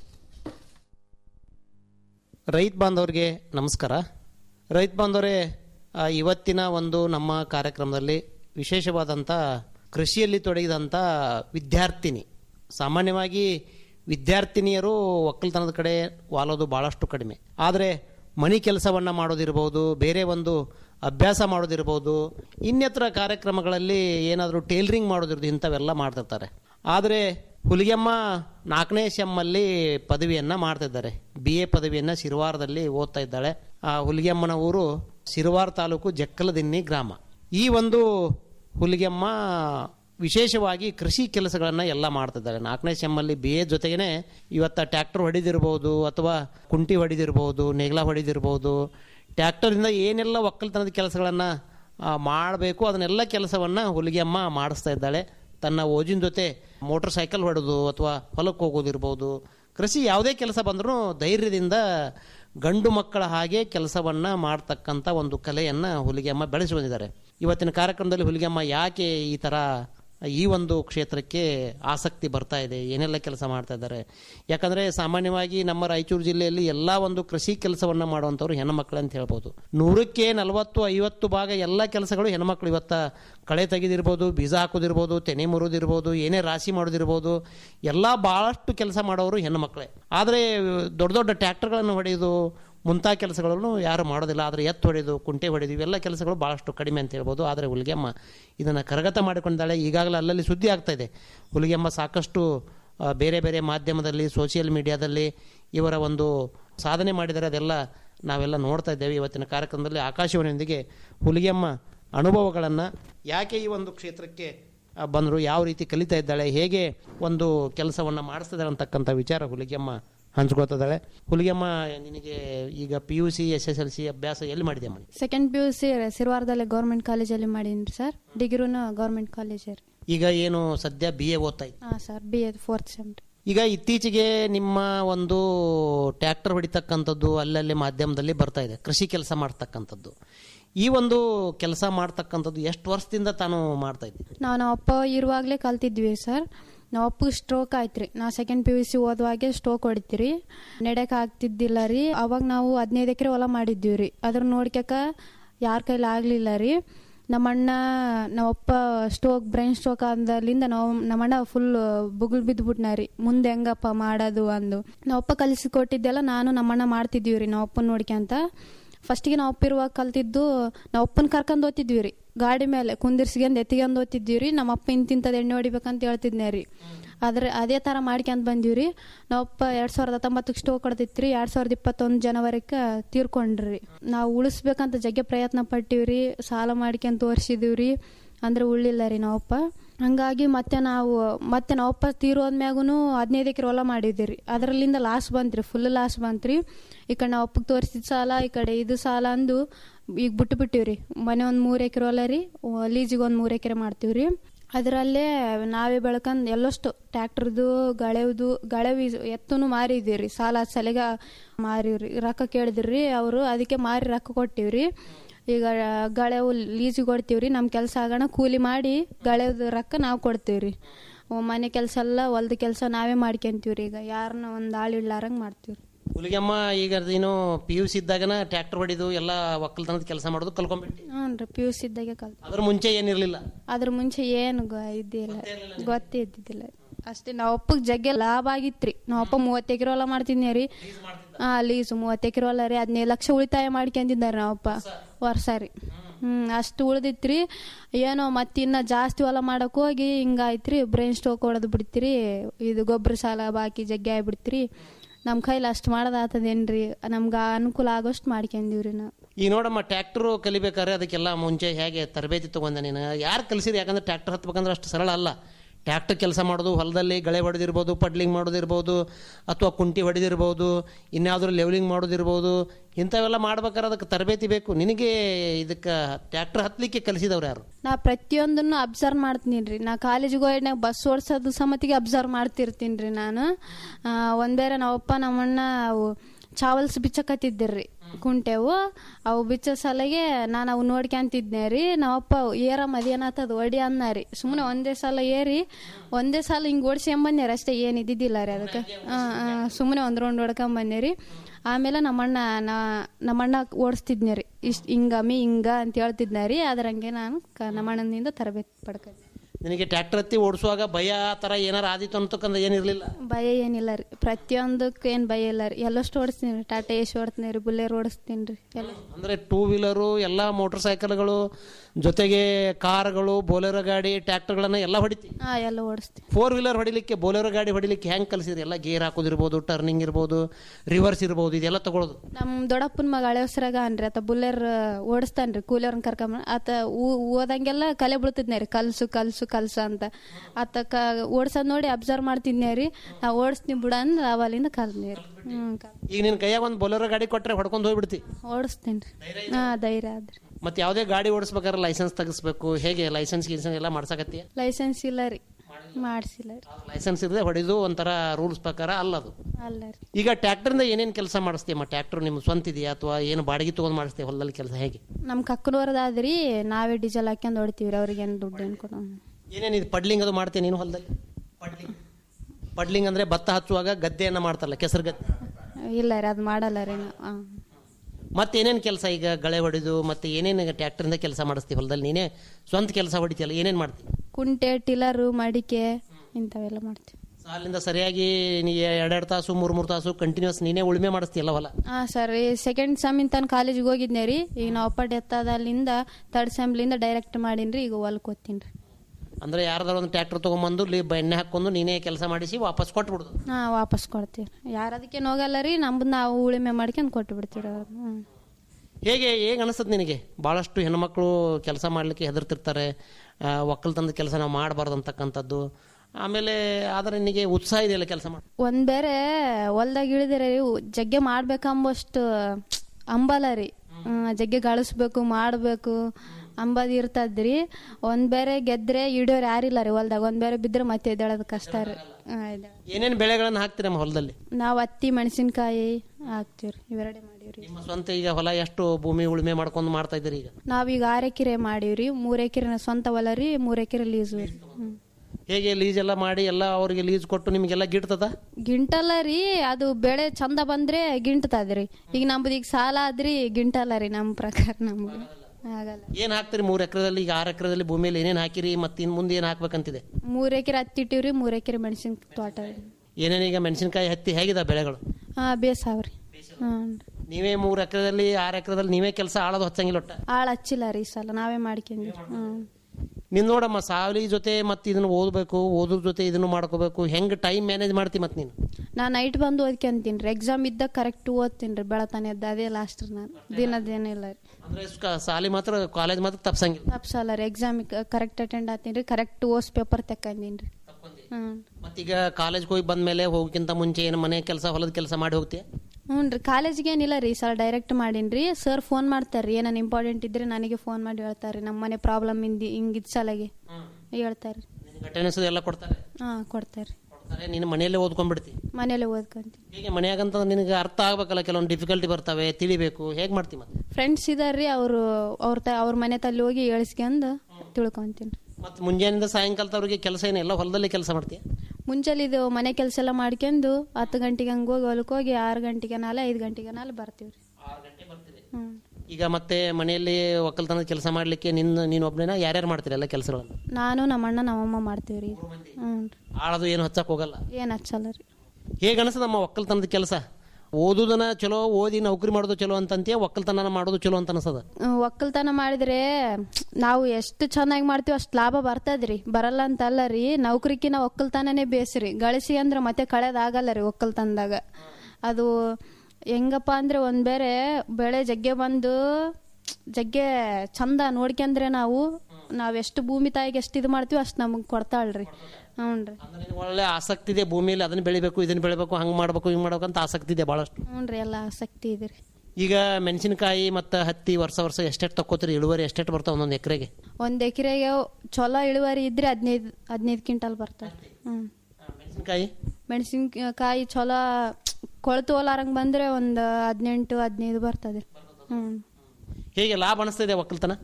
ರೈತ ಬಾಂಧವರಿಗೆ ನಮಸ್ಕಾರ ರೈತ ಬಾಂಧವರೇ ಆ, ಇವತ್ತಿನ ಒಂದು ನಮ್ಮ ಕಾರ್ಯಕ್ರಮದಲ್ಲಿ ವಿಶೇಷವಾದಂಥ ಕೃಷಿಯಲ್ಲಿ ತೊಡಗಿದಂಥ ವಿದ್ಯಾರ್ಥಿನಿ ಸಾಮಾನ್ಯವಾಗಿ ವಿದ್ಯಾರ್ಥಿನಿಯರು ಒಕ್ಕಲ್ತನದ ಕಡೆ ವಾಲೋದು ಭಾಳಷ್ಟು ಕಡಿಮೆ ಆದರೆ ಮನೆ ಕೆಲಸವನ್ನು ಮಾಡೋದಿರ್ಬೋದು ಬೇರೆ ಒಂದು ಅಭ್ಯಾಸ ಮಾಡೋದಿರ್ಬೋದು ಇನ್ನಿತರ ಕಾರ್ಯಕ್ರಮಗಳಲ್ಲಿ ಏನಾದರೂ ಟೇಲರಿಂಗ್ ಮಾಡೋದಿರ್ಬೋದು ಇಂಥವೆಲ್ಲ ಮಾಡ್ತಿರ್ತಾರೆ ಆದರೆ ಹುಲಿಗೆಮ್ಮ ನಾಲ್ಕನೇ ಸೆಮ್ಮಲ್ಲಿ ಪದವಿಯನ್ನು ಮಾಡ್ತಿದ್ದಾರೆ ಬಿ ಎ ಪದವಿಯನ್ನು ಸಿರುವಾರದಲ್ಲಿ ಓದ್ತಾ ಇದ್ದಾಳೆ ಆ ಹುಲಿಗೆಮ್ಮನ ಊರು ಸಿರುವಾರ ತಾಲೂಕು ಜಕ್ಕಲದಿನ್ನಿ ಗ್ರಾಮ ಈ ಒಂದು ಹುಲಿಗೆಮ್ಮ ವಿಶೇಷವಾಗಿ ಕೃಷಿ ಕೆಲಸಗಳನ್ನು ಎಲ್ಲ ಮಾಡ್ತಿದ್ದಾರೆ ನಾಲ್ಕನೇ ಸೆಮ್ಮಲ್ಲಿ ಬಿ ಎ ಜೊತೆಗೇನೆ ಇವತ್ತು ಟ್ರ್ಯಾಕ್ಟರ್ ಹೊಡಿದಿರ್ಬೋದು ಅಥವಾ ಕುಂಟಿ ಹೊಡಿದಿರ್ಬೋದು ನೇಗ್ಲ ಹೊಡಿದಿರ್ಬೋದು ಟ್ರ್ಯಾಕ್ಟರಿಂದ ಏನೆಲ್ಲ ಒಕ್ಕಲ್ತನದ ಕೆಲಸಗಳನ್ನು ಮಾಡಬೇಕು ಅದನ್ನೆಲ್ಲ ಕೆಲಸವನ್ನು ಹುಲಿಗೆಮ್ಮ ಮಾಡಿಸ್ತಾ ಇದ್ದಾಳೆ ತನ್ನ ಓಜಿನ ಜೊತೆ ಮೋಟರ್ ಸೈಕಲ್ ಹೊಡೆದು ಅಥವಾ ಹೊಲಕ್ಕೆ ಹೋಗೋದಿರ್ಬೋದು ಕೃಷಿ ಯಾವುದೇ ಕೆಲಸ ಬಂದರೂ ಧೈರ್ಯದಿಂದ ಗಂಡು ಮಕ್ಕಳ ಹಾಗೆ ಕೆಲಸವನ್ನು ಮಾಡ್ತಕ್ಕಂಥ ಒಂದು ಕಲೆಯನ್ನು ಹುಲಿಗೆಮ್ಮ ಬೆಳೆಸಿ ಬಂದಿದ್ದಾರೆ ಇವತ್ತಿನ ಕಾರ್ಯಕ್ರಮದಲ್ಲಿ ಹುಲಿಗೆಮ್ಮ ಯಾಕೆ ಈ ಥರ ಈ ಒಂದು ಕ್ಷೇತ್ರಕ್ಕೆ ಆಸಕ್ತಿ ಬರ್ತಾ ಇದೆ ಏನೆಲ್ಲ ಕೆಲಸ ಮಾಡ್ತಾ ಇದ್ದಾರೆ ಯಾಕಂದರೆ ಸಾಮಾನ್ಯವಾಗಿ ನಮ್ಮ ರಾಯಚೂರು ಜಿಲ್ಲೆಯಲ್ಲಿ ಎಲ್ಲ ಒಂದು ಕೃಷಿ ಕೆಲಸವನ್ನು ಮಾಡುವಂಥವ್ರು ಹೆಣ್ಮಕ್ಳು ಅಂತ ಹೇಳ್ಬೋದು ನೂರಕ್ಕೆ ನಲವತ್ತು ಐವತ್ತು ಭಾಗ ಎಲ್ಲ ಕೆಲಸಗಳು ಹೆಣ್ಮಕ್ಳು ಇವತ್ತ ಕಳೆ ತೆಗೆದಿರ್ಬೋದು ಬೀಜ ಹಾಕೋದಿರ್ಬೋದು ತೆನೆ ಮುರಿದಿರ್ಬೋದು ಏನೇ ರಾಶಿ ಮಾಡೋದಿರ್ಬೋದು ಎಲ್ಲ ಭಾಳಷ್ಟು ಕೆಲಸ ಮಾಡೋರು ಹೆಣ್ಣುಮಕ್ಕಳೇ ಆದರೆ ದೊಡ್ಡ ದೊಡ್ಡ ಟ್ರ್ಯಾಕ್ಟರ್ಗಳನ್ನು ಹೊಡೆಯೋದು ಮುಂತಾ ಕೆಲಸಗಳನ್ನು ಯಾರು ಮಾಡೋದಿಲ್ಲ ಆದರೆ ಎತ್ತು ಹೊಡೆದು ಕುಂಟೆ ಹೊಡೆದು ಇವೆಲ್ಲ ಕೆಲಸಗಳು ಭಾಳಷ್ಟು ಕಡಿಮೆ ಅಂತ ಹೇಳ್ಬೋದು ಆದರೆ ಹುಲಿಗೆಮ್ಮ ಇದನ್ನು ಕರಗತ ಮಾಡಿಕೊಂಡಿದ್ದಾಳೆ ಈಗಾಗಲೇ ಅಲ್ಲಲ್ಲಿ ಸುದ್ದಿ ಆಗ್ತಾ ಇದೆ ಹುಲಿಗೆಮ್ಮ ಸಾಕಷ್ಟು ಆ, ಬೇರೆ ಬೇರೆ ಮಾಧ್ಯಮದಲ್ಲಿ ಸೋಷಿಯಲ್ ಮೀಡಿಯಾದಲ್ಲಿ ಇವರ ಒಂದು ಸಾಧನೆ ಮಾಡಿದರೆ ಅದೆಲ್ಲ ನಾವೆಲ್ಲ ನೋಡ್ತಾ ಇದ್ದೇವೆ ಇವತ್ತಿನ ಕಾರ್ಯಕ್ರಮದಲ್ಲಿ ಆಕಾಶವಾಣಿಯೊಂದಿಗೆ ಹುಲಿಗೆಮ್ಮ ಅನುಭವಗಳನ್ನು ಯಾಕೆ ಈ ಒಂದು ಕ್ಷೇತ್ರಕ್ಕೆ ಆ, ಬಂದರು ಯಾವ ರೀತಿ ಕಲಿತಾ ಇದ್ದಾಳೆ ಹೇಗೆ ಒಂದು ಕೆಲಸವನ್ನು ಮಾಡಿಸ್ತಿದ್ದಾಳೆ ಅಂತಕ್ಕಂಥ ವಿಚಾರ ಹುಲಿಗೆಮ್ಮ ಹಂಚ್ಕೋತಿದ್ದಾಳೆ ಹುಲಿಗೆಮ್ಮ ನಿನಗೆ ಈಗ P U C S S L C ಅಭ್ಯಾಸ ಎಲ್ಲಿ ಮಾಡಿದೆ ಅಮ್ಮ ಸೆಕೆಂಡ್ ಪಿ ಯು ಸಿ ಸಿರವಾರದಲ್ಲಿ ಗೌರ್ಮೆಂಟ್ ಕಾಲೇಜಲ್ಲಿ ಮಾಡೀನಿ ಸರ್ ಡಿಗ್ರಿನೂ ಗೌರ್ಮೆಂಟ್ ಕಾಲೇಜ್ ರೀ ಈಗ ಏನು ಸದ್ಯ ಬಿ ಎ ಓದ್ತಾ ಇದ್ದೆ ಹಾಂ sir B A fourth sem ಈಗ ಇತ್ತೀಚೆಗೆ ನಿಮ್ಮ ಒಂದು ಟ್ರ್ಯಾಕ್ಟರ್ ಹೊಡಿತಕ್ಕಂಥದ್ದು ಅಲ್ಲಲ್ಲಿ ಮಾಧ್ಯಮದಲ್ಲಿ ಬರ್ತಾ ಇದೆ ಕೃಷಿ ಕೆಲಸ ಮಾಡ್ತಕ್ಕಂಥದ್ದು ಈ ಒಂದು ಕೆಲಸ ಮಾಡ್ತಕ್ಕಂಥದ್ದು ಎಷ್ಟು ವರ್ಷದಿಂದ ತಾನು ಮಾಡ್ತಾ ಇದ್ದೆ ನಾವು ನಮ್ಮ ಅಪ್ಪ ಇರುವಾಗಲೇ ಕಲ್ತಿದ್ವಿ ಸರ್ ನಮ್ಮ ಅಪ್ಪಗೆ ಸ್ಟ್ರೋಕ್ ಆಯ್ತು ರೀ ನಾ ಸೆಕೆಂಡ್ ಪಿ ಯು ಸಿ ಓದುವಾಗೆ ಸ್ಟ್ರೋಕ್ ಹೊಡಿತೀರಿ ನಡೆಯಕ್ಕೆ ಆಗ್ತಿದ್ದಿಲ್ಲ ರೀ ಅವಾಗ ನಾವು ಹದಿನೈದು ಎಕರೆ ಹೊಲ ಮಾಡಿದ್ವಿ ರೀ ಅದ್ರ ನೋಡ್ಕ್ಯಾಕ ಯಾರ ಕೈಲಿ ಆಗಲಿಲ್ಲ ರೀ ನಮ್ಮಣ್ಣ ನಮ್ಮಪ್ಪ ಸ್ಟ್ರೋಕ್ ಬ್ರೈನ್ ಸ್ಟ್ರೋಕ್ ಆದಲ್ಲಿಂದ ನಾವು ನಮ್ಮಣ್ಣ ಫುಲ್ ಬುಗುಲ್ ಬಿದ್ದುಬಿಟ್ನ ರೀ ಮುಂದೆ ಹೆಂಗಪ್ಪ ಮಾಡೋದು ಅಂದು ನಮ್ಮಪ್ಪ ಕಲಿಸಿ ಕೊಟ್ಟಿದ್ದೆಲ್ಲ ನಾನು ನಮ್ಮಣ್ಣ ಮಾಡ್ತಿದ್ವಿ ರೀ ನಮ್ಮಪ್ಪನ ನೋಡ್ಕ್ಯಂತ ಫಸ್ಟಿಗೆ ನಾವು ಅಪ್ಪಿರುವಾಗ ಕಲ್ತಿದ್ದು ನಾವು ಅಪ್ಪನ ಕರ್ಕೊಂಡು ಓದ್ತಿದ್ವಿ ರೀ ಗಾಡಿ ಮೇಲೆ ಕುಂದಿರ್ಸ್ಕೊಂಡು ಎತ್ತಿಗೆಂದು ಓದ್ತಿದ್ವಿ ರೀ ನಮ್ಮ ಅಪ್ಪ ಇಂತಿಂಥದ್ದು ಎಣ್ಣೆ ಹೊಡಿಬೇಕಂತ ಹೇಳ್ತಿದ್ನೆ ರೀ ಆದ್ರೆ ಅದೇ ಥರ ಮಾಡ್ಕೊಂತ ಬಂದೀವಿ ರೀ ನಾವಪ್ಪ ಎರಡು ಸಾವಿರದ ಹತ್ತೊಂಬತ್ತಕ್ಕೆ ಸ್ಟೋ ಕೊಡ್ತಿತ್ತು ರೀ ಎರಡು ಸಾವಿರದ ಇಪ್ಪತ್ತೊಂದು ಜನವರಿಕ್ಕೆ ತೀರ್ಕೊಂಡ್ರಿ ನಾವು ಉಳಿಸ್ಬೇಕಂತ ಜಗ್ಗೆ ಪ್ರಯತ್ನ ಪಟ್ಟಿವಿ ರೀ ಸಾಲ ಮಾಡ್ಕೊಂತ ತೋರಿಸಿದೀವಿ ರೀ ಅಂದ್ರೆ ಉಳ್ಳಿಲ್ಲ ರೀ ನಾವಪ್ಪ ಹಂಗಾಗಿ ಮತ್ತೆ ನಾವು ಮತ್ತೆ ನಾವಪ್ಪ ತೀರೋದ್ಮ್ಯಾಗೂ ಹದಿನೈದು ಎಕರೆ ಹೊಲ ಮಾಡಿದ್ವಿ ರೀ ಅದರಲ್ಲಿಂದ ಲಾಸ್ ಬಂತ್ರಿ ಫುಲ್ ಲಾಸ್ ಬಂತ್ರಿ ಈ ಕಡೆ ನಾವು ಅಪ್ಪಗೆ ತೋರಿಸಿದ ಸಾಲ ಈ ಕಡೆ ಇದು ಸಾಲ ಅಂದು ಈಗ ಬಿಟ್ಟು ಬಿಟ್ಟಿವಿ ರೀ ಮನೆ ಒಂದು ಮೂರು ಎಕರೆ ಹೊಲ ರೀ ಲೀಜಿಗೆ ಒಂದು ಮೂರು ಎಕರೆ ಮಾಡ್ತೀವಿ ರೀ ಅದರಲ್ಲೇ ನಾವೇ ಬೆಳ್ಕಂದು ಎಲ್ಲಷ್ಟು ಟ್ಯಾಕ್ಟರ್ದು ಗಳೆವ್ದು ಗಳೆವು ಎತ್ತೂ ಮಾರಿದ್ದೀವಿ ರೀ ಸಾಲ ಸಲಿಗ ಮಾರಿವ್ರಿ ರೊಕ್ಕ ಕೇಳಿದ್ರಿ ಅವರು ಅದಕ್ಕೆ ಮಾರಿ ರೊಕ್ಕ ಕೊಟ್ಟಿವ್ರಿ ಈಗ ಗಳೆವು ಲೀಸಿಗೆ ಕೊಡ್ತೀವ್ರಿ ನಮ್ಮ ಕೆಲಸ ಆಗೋಣ ಕೂಲಿ ಮಾಡಿ ಗಳೆವ್ದು ರೊಕ್ಕ ನಾವು ಕೊಡ್ತೀವ್ರಿ ಮನೆ ಕೆಲಸ ಎಲ್ಲ ಹೊಲ್ದ ಕೆಲಸ ನಾವೇ ಮಾಡ್ಕೊಂತೀವ್ರಿ ಈಗ ಯಾರನ್ನ ಒಂದು ಆಳು ಇಡ್ಲಾರಂಗೆ ಮಾಡ್ತೀವ್ರಿ ಹುಲಿಗೆಮ್ಮ ಈಗ ನೀನು ಪಿ ಯು ಸಿ ಇದ್ದಾಗನ ಟ್ರ್ಯಾಕ್ಟರ್ ಹೊಡಿದು ಎಲ್ಲ ಒಕ್ಕಲ್ತನದ ಕೆಲಸ ಮಾಡೋದು ಕಲ್ಕೊಂಡ್ಬಿಟ್ಟು ಹ್ಞೂ ರೀ ಪಿ ಯು ಸಿ ಇದ್ದಾಗೆ ಕಲ್ ಅದ್ರ ಮುಂಚೆ ಏನಿರಲಿಲ್ಲ ಅದ್ರ ಮುಂಚೆ ಏನು ಗೊ ಇದ್ದಿಲ್ಲ ಗೊತ್ತೇ ಇದ್ದಿದ್ದಿಲ್ಲ ಅಷ್ಟೇ ನಾವು ಅಪ್ಪಗೆ ಜಗ್ಗೆ ಲಾಭ ಆಗಿತ್ರಿ ನಾವು ಅಪ್ಪ ಮೂವತ್ತು ಎಕರೆ ಹೊಲ ಮಾಡ್ತಿದ್ನಿ ರೀ ಹಾಂ ಲೀಸು ಮೂವತ್ತು ಎಕರೆ ಹೊಲ ರೀ ಹದಿನೈದು ಲಕ್ಷ ಉಳಿತಾಯ ಮಾಡ್ಕೊಂಡಿದ್ದಾರೆ ನಾವಪ್ಪ ವರ್ಷ ರೀ ಹ್ಞೂ ಅಷ್ಟು ಉಳ್ದಿತ್ರಿ ಏನೋ ಮತ್ತೆ ಇನ್ನ ಜಾಸ್ತಿ ಹೊಲ ಮಾಡಕ್ ಹೋಗಿ ಹಿಂಗಾಯ್ತ್ರಿ ಬ್ರೈನ್ ಸ್ಟ್ರೋಕ್ ಹೊಡೆದು ಬಿಡ್ತೀರಿ ಇದು ಗೊಬ್ಬರ ಸಾಲ ಬಾಕಿ ಜಗ್ಗೆ ಆಗ್ಬಿಡ್ತೀರಿ ನಮ್ಮ ಕೈಲಿ ಅಷ್ಟು ಮಾಡೋದಾತದೇನ್ರಿ ನಮ್ಗೆ ಅನುಕೂಲ ಆಗೋಷ್ಟು ಮಾಡ್ಕೊಂಡಿವ್ರಿ ನಾವು ಈಗ ನೋಡಮ್ಮ ಟ್ರ್ಯಾಕ್ಟರ್ ಕಲಿಬೇಕಾದ್ರೆ ಅದಕ್ಕೆಲ್ಲ ಮುಂಚೆ ಹೇಗೆ ತರಬೇತಿ ತಗೊಂಡೆ ನೀನು ಯಾರು ಕಲಿಸಿದ ಯಾಕಂದ್ರೆ ಟ್ರ್ಯಾಕ್ಟರ್ ಹತ್ಬೇಕಂದ್ರೆ ಅಷ್ಟು ಸರಳ ಅಲ್ಲ ಟ್ರ್ಯಾಕ್ಟರ್ ಕೆಲಸ ಮಾಡೋದು ಹೊಲದಲ್ಲಿ ಗಳೆ ಹೊಡೆದಿರ್ಬೋದು ಪಡ್ಲಿಂಗ್ ಮಾಡೋದಿರ್ಬೋದು ಅಥವಾ ಕುಂಟಿ ಹೊಡೆದಿರ್ಬೋದು ಇನ್ಯಾವುದ್ರ ಲೆವೆಲಿಂಗ್ ಮಾಡೋದಿರ್ಬೋದು ಇಂಥವೆಲ್ಲ ಮಾಡ್ಬೇಕಾದ್ರೆ ಅದಕ್ಕೆ ತರಬೇತಿ ಬೇಕು ನಿನಗೆ ಇದಕ್ಕೆ ಟ್ರ್ಯಾಕ್ಟರ್ ಹತ್ತಲಿಕ್ಕೆ ಕಲಿಸಿದವ್ರು ಯಾರು ನಾ ಪ್ರತಿಯೊಂದನ್ನು ಅಬ್ಸರ್ವ್ ಮಾಡ್ತೀನಿ ರೀ ನಾ ಕಾಲೇಜಿಗೆ ಹೋಗಿ ಬಸ್ ಓಡಿಸೋದು ಸಮತಿಗೆ ಅಬ್ಸರ್ವ್ ಮಾಡ್ತಿರ್ತೀನಿ ರೀ ನಾನು ಆ, ಒಂದ್ ಬೇರೆ ನಾವಪ್ಪ ನಮ್ಮಣ್ಣ ಅವು ಚಾವಲ್ಸ್ ಬಿಚ್ಚಕತ್ತಿದ್ದಿರ್ರಿ ಕುಂಟೆವು ಅವು ಬಿಚ್ಚೋ ಸಲಗೆ ನಾನು ಅವು ನೋಡ್ಕೊಂತಿದ್ನೆ ರೀ ನಾವಪ್ಪ ಏರ ಮದೇನಾತದ ಒಡಿ ಅನ್ನ ರೀ ಸುಮ್ಮನೆ ಒಂದೇ ಸಲ ಏರಿ ಒಂದೇ ಸಲ ಹಿಂಗೆ ಓಡಿಸ್ಕೊಂಬಂದೆ ರೀ ಅಷ್ಟೇ ಏನು ಇದ್ದಿದ್ದಿಲ್ಲ ರೀ ಅದಕ್ಕೆ ಸುಮ್ಮನೆ ಒಂದು ರೌಂಡ್ ಹೊಡ್ಕೊಂಬಂದೆ ರೀ ಆಮೇಲೆ ನಮ್ಮಣ್ಣ ನಾ ನಮ್ಮಣ್ಣ ಓಡಿಸ್ತಿದ್ನೆ ರೀ ಇಷ್ಟು ಹಿಂಗಮ್ಮಿ ಹಿಂಗ ಅಂತ ಹೇಳ್ತಿದ್ನ ರೀ ಅದರಂಗೆ ನಾನು ಕ ನಮ್ಮಣ್ಣನಿಂದ ತರಬೇತಿ ಪಡ್ಕೊಂಡೆ ನಿನಗೆ ಟ್ರ್ಯಾಕ್ಟರ್ ಹತ್ತಿ ಓಡಿಸುವಾಗ ಭಯ ಆ ಥರ ಏನಾರು ಆದಿತ್ತು ಅಂತಕ್ಕಂಥ ಏನಿರಲಿಲ್ಲ ಭಯ ಏನಿಲ್ಲ ರೀ ಪ್ರತಿಯೊಂದಕ್ಕೆ ಏನು ಭಯ ಇಲ್ಲ ರೀ ಎಲ್ಲಷ್ಟು ಓಡಿಸ್ತೀನಿ ರೀ ಟಾಟಾ ಏಸ್ ಓಡಿಸ್ತೀನಿ ರೀ ಬುಲ್ಲೇರ್ ಓಡಿಸ್ತೀನಿ ರೀ ಎಲ್ಲ ಅಂದರೆ ಟೂ ವೀಲರು ಎಲ್ಲ ಮೋಟರ್ ಸೈಕಲ್ಗಳು ಜೊತೆಗೆ ಕಾರ್ಗಳು ಬೋಲೆರೋ ಗಾಡಿ ಟ್ರ್ಯಾಕ್ಟರ್ಗಳನ್ನ ಎಲ್ಲ ಹೊಡಿತೀವಿ ಹಾಂ ಎಲ್ಲ ಓಡಿಸ್ತೀನಿ ಫೋರ್ ವೀಲರ್ ಹೊಡಿಲಿಕ್ಕೆ ಬೋಲೆರೋ ಗಾಡಿ ಹೊಡಿಲಿಕ್ಕೆ ಹೆಂಗೆ ಕಲಿಸಿದ್ರಿ ಎಲ್ಲ ಗೇರ್ ಹಾಕೋದಿರ್ಬೋದು ಟರ್ನಿಂಗ್ ಇರ್ಬೋದು ರಿವರ್ಸ್ ಇರ್ಬೋದು ಇದೆಲ್ಲ ತಗೊಳ್ಳೋದು ನಮ್ಮ ದೊಡ್ಡಪ್ಪನ ಮಗ ಹಳೆವಸ್ರಾಗ ಅನ್ರಿ ಆತ ಬುಲ್ಲೇರ್ ಓಡಿಸ್ತಾನೆ ರೀ ಕೂಲರ್ನ ಕರ್ಕೊಂಬ ಆತ ಊ- ಓದಂಗೆಲ್ಲ ಕಲೆ ಬೀಳ್ತಿದ್ನೆ ರೀ ಕಲ್ಸು ಕಲ್ಸು ಕಲ್ಸು ಅಂತ ಆತ ಕ ಓಡ್ಸೋದ್ ನೋಡಿ ಅಬ್ಸರ್ವ್ ಮಾಡ್ತಿದ್ನೆ ರೀ ನಾ ಓಡಿಸ್ತೀನಿ ಬಿಡ ಅಂದ್ರೆ ಅವಲಿಂದ ಕಲ್ತ್ನಿ ರೀ ಹ್ಞೂ ಈಗ ನಿನ್ನ ಕೈಯಾಗ ಒಂದು ಬೋಲೆರೋ ಗಾಡಿ ಕೊಟ್ಟರೆ ಹೊಡ್ಕೊಂಡು ಹೋಗ್ಬಿಡ್ತಿ ಓಡಿಸ್ತೀನಿ ರೀ ಹಾಂ ಧೈರ್ಯ ಆದ್ರಿ ಮತ್ತೆ ಯಾವುದೇ ಗಾಡಿ ಓಡಿಸ್ಬೇಕಾದ್ರೆ ಲೈಸೆನ್ಸ್ ತೆಗಿಸ್ಬೇಕು ಹೇಗೆ ಲೈಸೆನ್ಸ್ ಗಿನ್ಸೆನ್ಸ್ ಎಲ್ಲ ಮಾಡ್ಸಕತ್ತೀಯ ಲೈಸೆನ್ಸ್ ಇಲ್ಲ ರೀ ಮಾಡಿಸಿಲ್ಲ ರೀ ಲೈಸೆನ್ಸ್ ಇರದೆ ಹೊಡಿದು ಒಂಥರ ರೂಲ್ಸ್ ಪ್ರಕಾರ ಅಲ್ಲ ಅದು ಅಲ್ಲ ರೀ ಈಗ ಟ್ರ್ಯಾಕ್ಟರ್ನ ಏನೇನು ಕೆಲಸ ಮಾಡಿಸ್ತೀಯಮ್ಮ ಟ್ರ್ಯಾಕ್ಟರ್ ನಿಮ್ಮ ಸ್ವಂತ ಇದೆಯಾ ಅಥವಾ ಏನು ಬಾಡಿಗೆ ತೊಗೊಂಡು ಮಾಡಿಸ್ತೀಯ ಹೊಲದಲ್ಲಿ ಕೆಲಸ ಹೇಗೆ ನಮ್ಮ ಕಕ್ಕನವರದಾದ್ರಿ ನಾವೇ ಡೀಸೆಲ್ ಹಾಕ್ಯಂದು ಹೊಡಿತೀವಿ ರೀ ಅವ್ರಿಗೇನು ದುಡ್ಡು ಏನು ಕೊಡೋ ಏನೇನು ಇದು ಪಡ್ಲಿಂಗ್ ಅದು ಮಾಡ್ತೀನಿ ನೀನು ಹೊಲದಲ್ಲಿ ಪಡ್ಲಿಂಗ್ ಪಡ್ಲಿಂಗ್ ಅಂದರೆ ಭತ್ತ ಹಚ್ಚುವಾಗ ಗದ್ದೆಯನ್ನು ಮಾಡ್ತಾರಲ್ಲ ಕೆಸರು ಗದ್ದೆ ಇಲ್ಲ ರೀ ಅದು ಮಾಡಲ್ಲ ರೀ ನಾವು ಹಾಂ ಮತ್ತೆ ಏನೇನು ಕೆಲಸ ಈಗ ಗಳೆ ಹೊಡೆದು ಮತ್ತೆ ಏನೇನು ಟ್ರ್ಯಾಕ್ಟರಿಂದ ಕೆಲಸ ಮಾಡಿಸ್ತೀವಿ ಹೊಲದಲ್ಲಿ ನೀನೇ ಸ್ವಂತ ಕೆಲಸ ಹೊಡಿತೀಯಲ್ಲ ಏನೇನು ಮಾಡ್ತೀವಿ ಕುಂಟೆ ಟಿಲ್ಲರು ಮಡಿಕೆ ಇಂಥವೆಲ್ಲ ಮಾಡ್ತೀವಿ ಸಾಲಿಂದ ಸರಿಯಾಗಿ ನೀ ಎರಡೆರಡು ತಾಸು ಮೂರು ಮೂರು ತಾಸು ಕಂಟಿನ್ಯೂಸ್ ನೀನೇ ಉಳುಮೆ ಮಾಡಿಸ್ತೀಯಲ್ಲ ಹೊಲ ಹಾಂ ಸರ್ ಈ ಸೆಕೆಂಡ್ ಸೆಮಿನ್ ತನಕ ಕಾಲೇಜಿಗೆ ಹೋಗಿದ್ನೆ ರೀ ಈಗ ನಾವು ಅಪ್ಪ ಡೆತ್ ಆದಲ್ಲಿಂದ ತರ್ಡ್ ಸೆಮ್ಲಿಂದ ಡೈರೆಕ್ಟ್ ಮಾಡೀನಿ ರೀ ಈಗ ಹೊಲಕ್ಕೆ ಓದ್ತೀನಿ ರೀ ಅಂದ್ರೆ ಯಾರ್ದಾರ ಒಂದು ಟ್ರ್ಯಾಕ್ಟರ್ ತೊಗೊಂಬಂದು ಲಿ ಎಣ್ಣೆ ಹಾಕೊಂಡು ನೀನೇ ಕೆಲಸ ಮಾಡಿಸಿ ವಾಪಸ್ ಕೊಟ್ಬಿಡುದು ಹಾಂ ವಾಪಸ್ ಕೊಡ್ತೀವಿ ಯಾರು ಅದಕ್ಕೇನು ಹೋಗಲ್ಲ ರೀ ನಮ್ದು ನಾವು ಉಳುಮೆ ಮಾಡ್ಕೊಂಡು ಕೊಟ್ಟು ಬಿಡ್ತೀವಿ ಅವ್ರು ಹ್ಞೂ ಹೇಗೆ ಹೇಗೆ ಅನಿಸ್ತದೆ ನಿನಗೆ ಭಾಳಷ್ಟು ಹೆಣ್ಮಕ್ಳು ಕೆಲಸ ಮಾಡಲಿಕ್ಕೆ ಹೆದರ್ತಿರ್ತಾರೆ ಆ, ಒಕ್ಕಲ್ತನದ ಕೆಲಸ ನಾವು ಮಾಡಬಾರ್ದು ಅಂತಕ್ಕಂಥದ್ದು ಆಮೇಲೆ ಆದರೆ ನಿನಗೆ ಉತ್ಸಾಹ ಇದೆಯಲ್ಲ ಕೆಲಸ ಮಾಡಿ ಒಂದ್ ಬೇರೆ ಹೊಲ್ದಾಗ ಇಳಿದಿರ ರೀ ಜಗ್ಗೆ ಮಾಡ್ಬೇಕಂಬಷ್ಟು ಅಂಬಲ ರೀ ಹ್ಮ್, ಜಗ್ಗೆ ಗಳಿಸ್ಬೇಕು ಮಾಡಬೇಕು ಅಂಬದು ಇರ್ತದ್ರಿ ಒಂದ್ ಬೇರೆ ಗೆದ್ರೆ ಹಿಡಿಯೋರು ಯಾರಿಲ್ಲ ರೀ ಹೊಲ್ದಾಗ ಒಂದ್ ಬೇರೆ ಬಿದ್ರೆ ಮತ್ತೆ ಎದ್ದೇಳೋದು ಕಷ್ಟ ರೀ ಹ್ಮ್, ಎದ್ದೇಳೋದು. ಏನೇನು ಬೆಳೆಗಳನ್ನು ಹಾಕ್ತೀರಿ ನಮ್ಮ ಹೊಲದಲ್ಲಿ ನಾವ್ ಹತ್ತಿ ಮೆಣಸಿನ್ಕಾಯಿ ಹಾಕ್ತಿವ್ರಿ ಇವೆರಡೆ ಮಾಡೀವ್ರಿ ನಿಮ್ಮ ಸ್ವಂತ ಈಗ ಹೊಲ ಎಷ್ಟು ಭೂಮಿ ಉಳುಮೆ ಮಾಡ್ಕೊಂಡು ಮಾಡ್ತಾ ಇದ್ದೀರಿ ಈಗ ನಾವೀಗ ಆರ್ ಎಕರೆ ಮಾಡೀವ್ರಿ ಮೂರ್ ಎಕರೆ ಸ್ವಂತ ಹೊಲ ರೀ ಮೂರ್ ಎಕರೆ ಲೀಸು ರೀ ಹ್ಮ್. ಹೇಗೆ ಲೀಸ್ ಎಲ್ಲ ಮಾಡಿ ಎಲ್ಲ ಅವರಿಗೆ ಲೀಸ್ ಕೊಟ್ಟು ನಿಮಗೆಲ್ಲ ಗಿಡ್ತದ ಗಿಂಟಲ್ಲ ರೀ ಅದು ಬೆಳೆ ಚಂದ ಬಂದ್ರೆ ಗಿಂಟತದ್ರಿ ಈಗ ನಮ್ದು ಈಗ ಸಾಲ ಆದ್ರಿ ಗಿಂಟಲ್ಲ ರೀ ನಮ್ಮ ಪ್ರಕಾರ ನಮ್ಗೆ ಆಗಲ್ಲ ಏನು ಹಾಕ್ತೀರಿ ಮೂರು ಎಕರೆದಲ್ಲಿ ಈಗ ಆರು ಎಕರೆದಲ್ಲಿ ಭೂಮಿಯಲ್ಲಿ ಏನೇನು ಹಾಕಿರಿ ಮತ್ತೆ ಇನ್ನು ಮುಂದೆ ಏನು ಹಾಕ್ಬೇಕಂತಿದೆ ಮೂರ್ ಎಕರೆ ಹತ್ತಿ ಇಟ್ಟಿವ್ರಿ ಮೂರ್ ಎಕರೆ ಮೆಣಸಿನ ತೋಟ ರೀ ಏನೇನು ಈಗ ಮೆಣಸಿನಕಾಯಿ ಹತ್ತಿ ಹೇಗಿದೆ ಬೆಳೆಗಳು ಹಾ ಬೇಸಾವ್ರಿ ಹ್ಮ್ ನೀವೇ ಮೂರು ಎಕರೆದಲ್ಲಿ ಆರು ಎಕರೆದಲ್ಲಿ ನೀವೇ ಕೆಲಸ ಆಳೋದು ಹಚ್ಚಂಗಿಲ್ಲ ಒಟ್ಟ ಆಳ್ ಹಚ್ಚಿಲ್ಲ ರೀ ಈ ಸಲ ನಾವೇ ಮಾಡ್ಕೊಂಡ್ವಿ ಹ್ಮ್ ನೀನು ನೋಡಮ್ಮ ಸಾವಲಿ ಜೊತೆ ಮತ್ತೆ ಇದನ್ನು ಓದಬೇಕು ಓದ್ರ ಜೊತೆ ಇದನ್ನು ಮಾಡ್ಕೋಬೇಕು ಹೆಂಗೆ ಟೈಮ್ ಮ್ಯಾನೇಜ್ ಮಾಡ್ತಿ ಮತ್ತೆ ನೀನು ನಾ ನೈಟ್ ಬಂದು ಓದ್ಕೊಂತೀನಿ ರೀ ಎಕ್ಸಾಮ್ ಇದ್ದಾಗ ಕರೆಕ್ಟ್ ಓದ್ತೀನಿ ರೀ ಬೆಳತಾನೆ ಎದ್ದು ಅದೇ ಲಾಸ್ಟ್ ನಾನು ದಿನದೇನಿಲ್ಲ ರೀ ಅಂದ್ರೆ ಸ್ಕ- ಸಾಲಿ ಮಾತ್ರ ಕಾಲೇಜ್ ಮಾತ್ರ ತಪ್ಸಂಗಿಲ್ಲ ತಪ್ಸಲ್ಲ ರೀ ಎಕ್ಸಾಮ್ ಕರೆಕ್ಟ್ ಅಟೆಂಡ್ ಆಗ್ತೀನಿ ರೀ ಕರೆಕ್ಟ್ ಓಸ್ ಪೇಪರ್ ತಕೊಂಡೀನಿ ರೀ ಹ್ಮ್ ಮತ್ತೀಗ ಕಾಲೇಜ್ಗೆ ಹೋಗಿ ಬಂದ್ಮೇಲೆ ಹೋಗಕ್ಕಿಂತ ಮುಂಚೆ ಏನು ಮನೆ ಕೆಲಸ ಹೊಲದ ಕೆಲಸ ಮಾಡಿ ಹೋಗ್ತೀಯ ಹ್ಞೂ ರೀ ಕಾಲೇಜ್ಗೆ ಏನಿಲ್ಲ ರೀ ಈ ಸಲ ಡೈರೆಕ್ಟ್ ಮಾಡೀನಿ ರೀ ಸರ್ ಫೋನ್ ಮಾಡ್ತಾರೆ ರೀ ಏನಾನ ಇಂಪಾರ್ಟೆಂಟ್ ಇದ್ರೆ ನನಗೆ ಫೋನ್ ಮಾಡಿ ಹೇಳ್ತಾರೆ ರೀ ನಮ್ಮ ಮನೆ ಪ್ರಾಬ್ಲಮ್ ಇಂದಿ ಹಿಂಗಿದ್ ಸಲಗೆ ಹೇಳ್ತಾರೆ ಅಟೆಂಡೆನ್ಸ್ ಎಲ್ಲ ಕೊಡ್ತಾರೆ ಹಾಂ ಕೊಡ್ತಾರೆ ಕೊಡ್ತಾರೆ ನೀನು ಮನೆಯಲ್ಲೇ ಓದ್ಕೊಂಡ್ಬಿಡ್ತಿ ಮನೇಲೆ ಓದ್ಕೊಂತೀನಿ ಹೀಗೆ ಮನೆಯಾಗಂತ ನಿನಗೆ ಅರ್ಥ ಆಗ್ಬೇಕಲ್ಲ ಕೆಲವೊಂದು ಡಿಫಿಕಲ್ಟಿ ಬರ್ತವೆ ತಿಳಿಬೇಕು ಹೇಗೆ ಮಾಡ್ತಿ ಮತ್ತೆ ಫ್ರೆಂಡ್ಸ್ ಇದಾರ್ರಿ ಅವರು ಅವ್ರ ತ ಅವ್ರ ಮನೆ ತಲ್ಲಿ ಹೋಗಿ ಹೇಳಿಸ್ಕೊಂಡು ತಿಳ್ಕೊಂತೀನಿ ಮತ್ತೆ ಮುಂಜಾನೆಯಿಂದ ಸಾಯಂಕಾಲದವ್ರಿಗೆ ಕೆಲಸ ಏನಿಲ್ಲ ಹೊಲದಲ್ಲಿ ಕೆಲಸ ಮಾಡ್ತೀಯ ಮುಂಚೆಲಿ ಇದು ಮನೆ ಕೆಲಸ ಎಲ್ಲ ಮಾಡ್ಕೊಂಡು ಹತ್ತು ಗಂಟೆಗೆ ಹಂಗೆ ಹೋಗಿ ಹೊಲಕ್ಕೆ ಹೋಗಿ ಆರು ಗಂಟೆಗೆ ನಾಳೆ ಐದು ಗಂಟೆಗೆ ನಾಳೆ ಬರ್ತೀವಿ ರೀ ಹ್ಞೂ ಈಗ ಮತ್ತೆ ಮನೆಯಲ್ಲಿ ಒಕ್ಕಲ್ತನದ ಕೆಲಸ ಮಾಡ್ಲಿಕ್ಕೆ ನಿನ್ನ ನೀನು ಒಬ್ಬನೇನ ಯಾರ್ಯಾರು ಮಾಡ್ತೀರಿ ಎಲ್ಲ ಕೆಲಸಗಳನ್ನು ನಾನು ನಮ್ಮ ಅಣ್ಣ ನಮ್ಮಮ್ಮ ಮಾಡ್ತೀವಿ ರೀ ಹ್ಞೂ ಆಳದು ಏನು ಹಚ್ಚಕ್ ಹೋಗಲ್ಲ ಏನು ಹಚ್ಚಲ್ಲ ರೀ ಹೇಗೆ ಅನಿಸ್ತದಮ್ಮ ಒಕ್ಕಲ್ತನದ ಕೆಲಸ ಓದುದನ ಚಲೋ ಓದಿ ನೌಕರಿ ಮಾಡೋದು ಚಲೋ ಅಂತಂತೀಯ ಒಕ್ಕಲ್ತನ ಮಾಡೋದು ಚಲೋ ಅಂತ ಅನಿಸ್ತದ ಹ್ಮ್, ಒಕ್ಕಲ್ತನ ಮಾಡಿದ್ರೆ ನಾವು ಎಷ್ಟು ಚೆನ್ನಾಗಿ ಮಾಡ್ತೀವಿ ಅಷ್ಟು ಲಾಭ ಬರ್ತದ್ರಿ ಬರಲ್ಲ ಅಂತ ಅಲ್ಲ ರೀ ನೌಕರಿಕಿನ ಒಕ್ಕಲ್ತನನೇ ಬೇಸ್ರಿ ಗಳಿಸಿ ಅಂದ್ರೆ ಮತ್ತೆ ಕಳೆದಾಗಲ್ಲ ರೀ ಒಕ್ಕಲ್ತನದಾಗ ಅದು ಹೆಂಗಪ್ಪ ಅಂದ್ರೆ ಒಂದ್ ಬೇರೆ ಬೆಳೆ ಜಗ್ಗೆ ಬಂದು ಜಗ್ಗೆ ಚಂದ ನೋಡ್ಕೊಂಡ್ರೆ ನಾವು ನಾವ್ ಎಷ್ಟು ಭೂಮಿ ತಾಯಿಗೆ ಎಷ್ಟು ಇದು ಮಾಡ್ತೀವಿ ಅಷ್ಟು ನಮಗೆ ಕೊಡ್ತಾಳ್ರಿ ಹ್ಞೂ ರೀ ನಿನಗೆ ಒಳ್ಳೆ ಆಸಕ್ತಿ ಇದೆ ಭೂಮಿಯಲ್ಲಿ ಅದನ್ನ ಬೆಳಿಬೇಕು ಇದನ್ನ ಬೆಳಿಬೇಕು ಹಂಗೆ ಮಾಡ್ಬೇಕು ಹಿಂಗೆ ಮಾಡ್ಬೇಕು ಅಂತ ಆಸಕ್ತಿ ಇದೆ ಭಾಳಷ್ಟು ಹ್ಞೂ ರೀ ಎಲ್ಲ ಆಸಕ್ತಿ ಇದೆ ರೀ ಈಗ ಮೆಣಸಿನಕಾಯಿ ಮತ್ತು ಹತ್ತಿ ವರ್ಷ ವರ್ಷ ಎಷ್ಟೆಷ್ಟು ತಕ್ಕೋತೀರಿ ಇಳುವರಿ ಎಷ್ಟೆಷ್ಟು ಬರ್ತಾವ ಒಂದೊಂದು ಎಕರೆಗೆ ಒಂದ್ ಎಕರೆಗೆ ಚಲೋ ಇಳುವರಿ ಇದ್ರೆ ಹದಿನೈದು ಹದಿನೈದು ಕ್ವಿಂಟಲ್ ಬರ್ತದೆ ಹ್ಮ್ ಮೆಣಸಿನಕಾಯಿ ಮೆಣಸಿನ್ಕಾಯಿ ಚಲೋ ಕೊಳತು ಹೋಲಾರಂಗ್ ಬಂದ್ರೆ ಒಂದು ಹದಿನೆಂಟು ಹದಿನೈದು ಬರ್ತದೆ ಹ್ಮ್ ಹೇಗೆ ಲಾಭ ಅನಿಸ್ತಿದೆ ಒಕ್ಕಲ್ತನ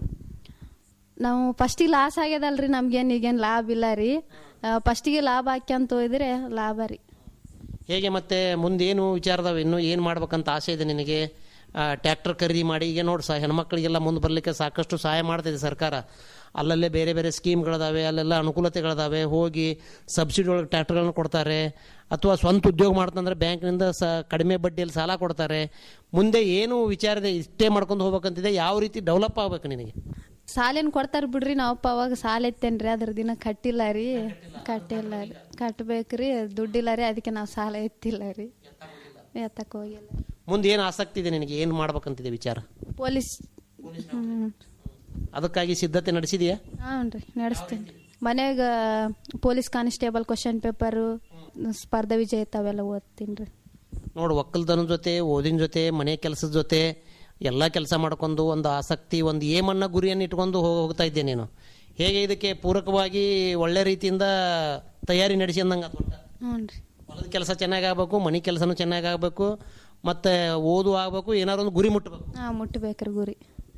ನಾವು ಫಸ್ಟಿಗೆ ಲಾಸ್ ಆಗ್ಯದಲ್ರಿ ನಮ್ಗೇನು ಈಗೇನು ಲಾಭ ಇಲ್ಲ ರೀ ಫಸ್ಟಿಗೆ ಲಾಭ ಹಾಕ್ಯಂತ ಹೋದ್ರೆ ಲಾಭ ರೀ ಹೇಗೆ ಮತ್ತೆ ಮುಂದೇನು ವಿಚಾರದವ ಇನ್ನು ಏನು ಮಾಡ್ಬೇಕಂತ ಆಸೆ ಇದೆ ನಿನಗೆ ಟ್ರ್ಯಾಕ್ಟರ್ ಖರೀದಿ ಮಾಡಿ ಈಗ ನೋಡಿ ಸಹ ಹೆಣ್ಮಕ್ಳಿಗೆಲ್ಲ ಮುಂದೆ ಬರಲಿಕ್ಕೆ ಸಾಕಷ್ಟು ಸಹಾಯ ಮಾಡ್ತಿದೆ ಸರ್ಕಾರ ಅಲ್ಲಲ್ಲೇ ಬೇರೆ ಬೇರೆ ಸ್ಕೀಮ್ಗಳಿದಾವೆ ಅಲ್ಲೆಲ್ಲ ಅನುಕೂಲತೆಗಳಿದಾವೆ ಹೋಗಿ ಸಬ್ಸಿಡಿ ಒಳಗೆ ಟ್ರ್ಯಾಕ್ಟರ್ಗಳನ್ನ ಕೊಡ್ತಾರೆ ಅಥವಾ ಸ್ವಂತ ಉದ್ಯೋಗ ಮಾಡ್ತಂದ್ರೆ ಬ್ಯಾಂಕ್ನಿಂದ ಸ ಕಡಿಮೆ ಬಡ್ಡಿಯಲ್ಲಿ ಸಾಲ ಕೊಡ್ತಾರೆ ಮುಂದೆ ಏನು ವಿಚಾರ ಇದೆ ಇಷ್ಟೇ ಮಾಡ್ಕೊಂಡು ಹೋಗ್ಬೇಕಂತಿದೆ ಯಾವ ರೀತಿ ಡೆವಲಪ್ ಆಗ್ಬೇಕು ನಿನಗೆ ಸಾಲೇನ್ ಕೊಡ್ತಾರ ಬಿಡ್ರಿ ನಾವಪ್ಪ ಅವಾಗ ಸಾಲ ಎತ್ತೇನ್ರಿ ಅದ್ರ ದಿನ ಕಟ್ಟಿಲ್ಲ ರೀ ಕಟ್ಟಿಲ್ಲ ರೀ ಕಟ್ಬೇಕ್ರಿ ದುಡ್ಡಿಲ್ಲ ರೀ ಅದಕ್ಕೆ ನಾವು ಸಾಲ ಎತ್ತಿಲ್ಲ ರೀ ಎತ್ತಕ್ ಹೋಗಿಲ್ಲ ಮುಂದೆ ಏನು ಆಸಕ್ತಿ ಇದೆ ನಿನಗೆ ಏನು ಮಾಡ್ಬೇಕಂತಿದೆ ವಿಚಾರ ಪೊಲೀಸ್ ಹ್ಮ್ ಅದಕ್ಕಾಗಿ ಸಿದ್ಧತೆ ನಡೆಸಿದೆಯಾ ಹಾಂ ರೀ ನಡೆಸ್ತೀನಿ ಮನ್ಯಾಗ ಪೊಲೀಸ್ ಕಾನಿಸ್ಟೇಬಲ್ ಕ್ವಶನ್ ಪೇಪರು ಸ್ಪರ್ಧಾ ವಿಜೇತ ಅವೆಲ್ಲ ಓದ್ತೀನಿ ರೀ ನೋಡು ಒಕ್ಕಲ್ತನದ ಜೊತೆ ಓದಿನ ಜೊತೆ ಮನೆ ಕೆಲಸದ ಜೊತೆ ಎಲ್ಲ ಕೆಲಸ ಮಾಡ್ಕೊಂಡು ಒಂದು ಆಸಕ್ತಿ ಒಂದು ಏಮನ್ನ ಗುರಿಯನ್ನು ಇಟ್ಕೊಂಡು ಹೋ- ಹೋಗ್ತಾ ಇದ್ದೆ ನೀನು ಹೇಗೆ ಇದಕ್ಕೆ ಪೂರಕವಾಗಿ ಒಳ್ಳೆ ರೀತಿಯಿಂದ ತಯಾರಿ ನಡೆಸಿ ಅಂದಂಗೆ ಹ್ಞೂ ರೀ ಹೊಲದ ಕೆಲಸ ಚೆನ್ನಾಗಾಗಬೇಕು ಮನೆ ಕೆಲಸನೂ ಚೆನ್ನಾಗಾಗಬೇಕು ಮತ್ತು ಓದು ಆಗಬೇಕು ಏನಾದ್ರು ಒಂದು ಗುರಿ ಮುಟ್ಟಬೇಕು ಹಾಂ ಮುಟ್ಟಬೇಕ್ರಿ ಗುರಿ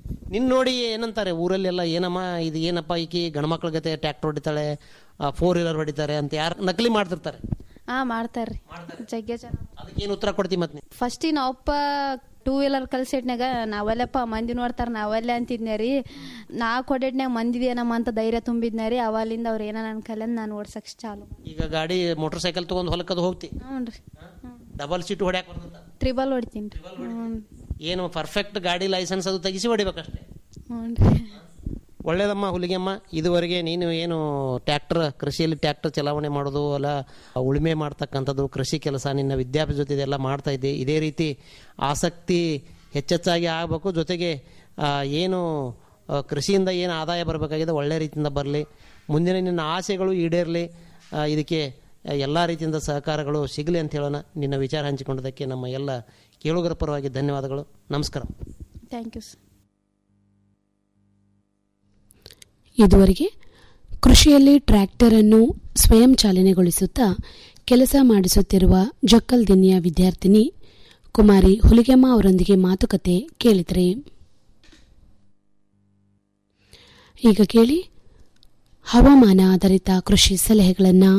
ನಿನ್ ನೋಡಿ ಏನಂತಾರೆ ಊರಲ್ಲೆಲ್ಲ ಏನಮ್ಮ ಇದು ಏನಪ್ಪ ಈಕಿ ಗಂಡ್ಮಕ್ಳ ಜೊತೆ ಟ್ರ್ಯಾಕ್ಟರ್ ಹೊಡಿತಾಳೆ ಫೋರ್ ವೀಲರ್ ಹೊಡಿತಾರೆ ಅಂತ ಯಾರು ನಕಲಿ ಮಾಡ್ತಿರ್ತಾರೆ ಹಾ ಮಾಡ್ತಾರ್ರಿ ಜಗ್ಗೆ ಜನ ಅದಕ್ಕೇನು ಉತ್ತರ ಕೊಡ್ತಿ ಮತ್ತೆ ನೀ? ಫಸ್ಟಿಗೆ ನಾವಪ್ಪ ಟೂ ವೀಲರ್ ಕಲ್ಸಿಟ್ನಾಗ ನಾವಲ್ಲಪ್ಪ ಮಂದಿ ನೋಡ್ತಾರ ನಾವಲ್ಲೇ ಅಂತಿದ್ನೇ ರೀ ನಾ ಕೊಡಿಟ್ನಾಗ ಮಂದಿದೇನಮ್ಮ ಅಂತ ಧೈರ್ಯ ತುಂಬಿದ್ನೇ ರೀ ಅವಲಿಂದ ಅವ್ರು ಏನೋ ನನ್ನ ಕಲಿಯಂದ್ ನಾನು ಓಡ್ಸಕ್ ಚಾಲು ಈಗ ಗಾಡಿ ಮೋಟರ್ ಸೈಕಲ್ ತಗೊಂಡ್ ಹೊಲಕ್ಕದು ಹೋಗ್ತಿ ಹ್ಞೂ ರೀ ಡಬಲ್ ಸೀಟ್ ಹೊಡ್ಯಾಕ ಬರ್ತದ ತ್ರಿಬಲ್ ಹೊಡಿತೀನಿ ರೀ ಹ್ಞೂ ಏನು ಪರ್ಫೆಕ್ಟ್ ಗಾಡಿ ಲೈಸೆನ್ಸ್ ಅದು ತೆಗಿಸಿ ಹೊಡಿಬೇಕಷ್ಟೇ ಹ್ಞೂ ರೀ ಒಳ್ಳೇದಮ್ಮ ಹುಲಿಗೆಮ್ಮ ಇದುವರೆಗೆ ನೀನು ಏನು ಟ್ರ್ಯಾಕ್ಟರ್ ಕೃಷಿಯಲ್ಲಿ ಟ್ರ್ಯಾಕ್ಟರ್ ಚಲಾವಣೆ ಮಾಡೋದು ಅಲ್ಲ ಉಳುಮೆ ಮಾಡ್ತಕ್ಕಂಥದ್ದು ಕೃಷಿ ಕೆಲಸ ನಿನ್ನ ವಿದ್ಯಾಭ್ಯಾಸ ಜೊತೆ ಇದೆಲ್ಲ ಮಾಡ್ತಾ ಇದ್ದೆ ಇದೇ ರೀತಿ ಆಸಕ್ತಿ ಹೆಚ್ಚೆಚ್ಚಾಗಿ ಆಗಬೇಕು ಜೊತೆಗೆ ಆ, ಏನು ಆ, ಕೃಷಿಯಿಂದ ಏನು ಆದಾಯ ಬರಬೇಕಾಗಿದೆ ಒಳ್ಳೆ ರೀತಿಯಿಂದ ಬರಲಿ ಮುಂದಿನ ನಿನ್ನ ಆಸೆಗಳು ಈಡೇರಲಿ ಇದಕ್ಕೆ ಎಲ್ಲ ರೀತಿಯಿಂದ ಸಹಕಾರಗಳು ಸಿಗಲಿ ಅಂತ ಹೇಳೋಣ ನಿನ್ನ ವಿಚಾರ ಹಂಚಿಕೊಂಡದಕ್ಕೆ ನಮ್ಮ ಎಲ್ಲ ಕೇಳುಗರ ಪರವಾಗಿ ಧನ್ಯವಾದಗಳು ನಮಸ್ಕಾರ ಥ್ಯಾಂಕ್ ಯು ಸರ್ ಇದುವರೆಗೆ ಕೃಷಿಯಲ್ಲಿ ಟ್ರ್ಯಾಕ್ಟರ್ ಅನ್ನು ಸ್ವಯಂ ಚಾಲನೆಗೊಳಿಸುತ್ತಾ ಕೆಲಸ ಮಾಡಿಸುತ್ತಿರುವ ಜಕ್ಕಲ್ ದಿನ್ನಿಯ ವಿದ್ಯಾರ್ಥಿನಿ ಕುಮಾರಿ ಹುಲಿಗೆಮ್ಮ ಅವರೊಂದಿಗೆ ಮಾತುಕತೆ ಕೇಳಿದರೆ ಈಗ ಕೇಳಿ ಹವಾಮಾನ ಆಧಾರಿತ ಕೃಷಿ ಸಲಹೆಗಳನ್ನು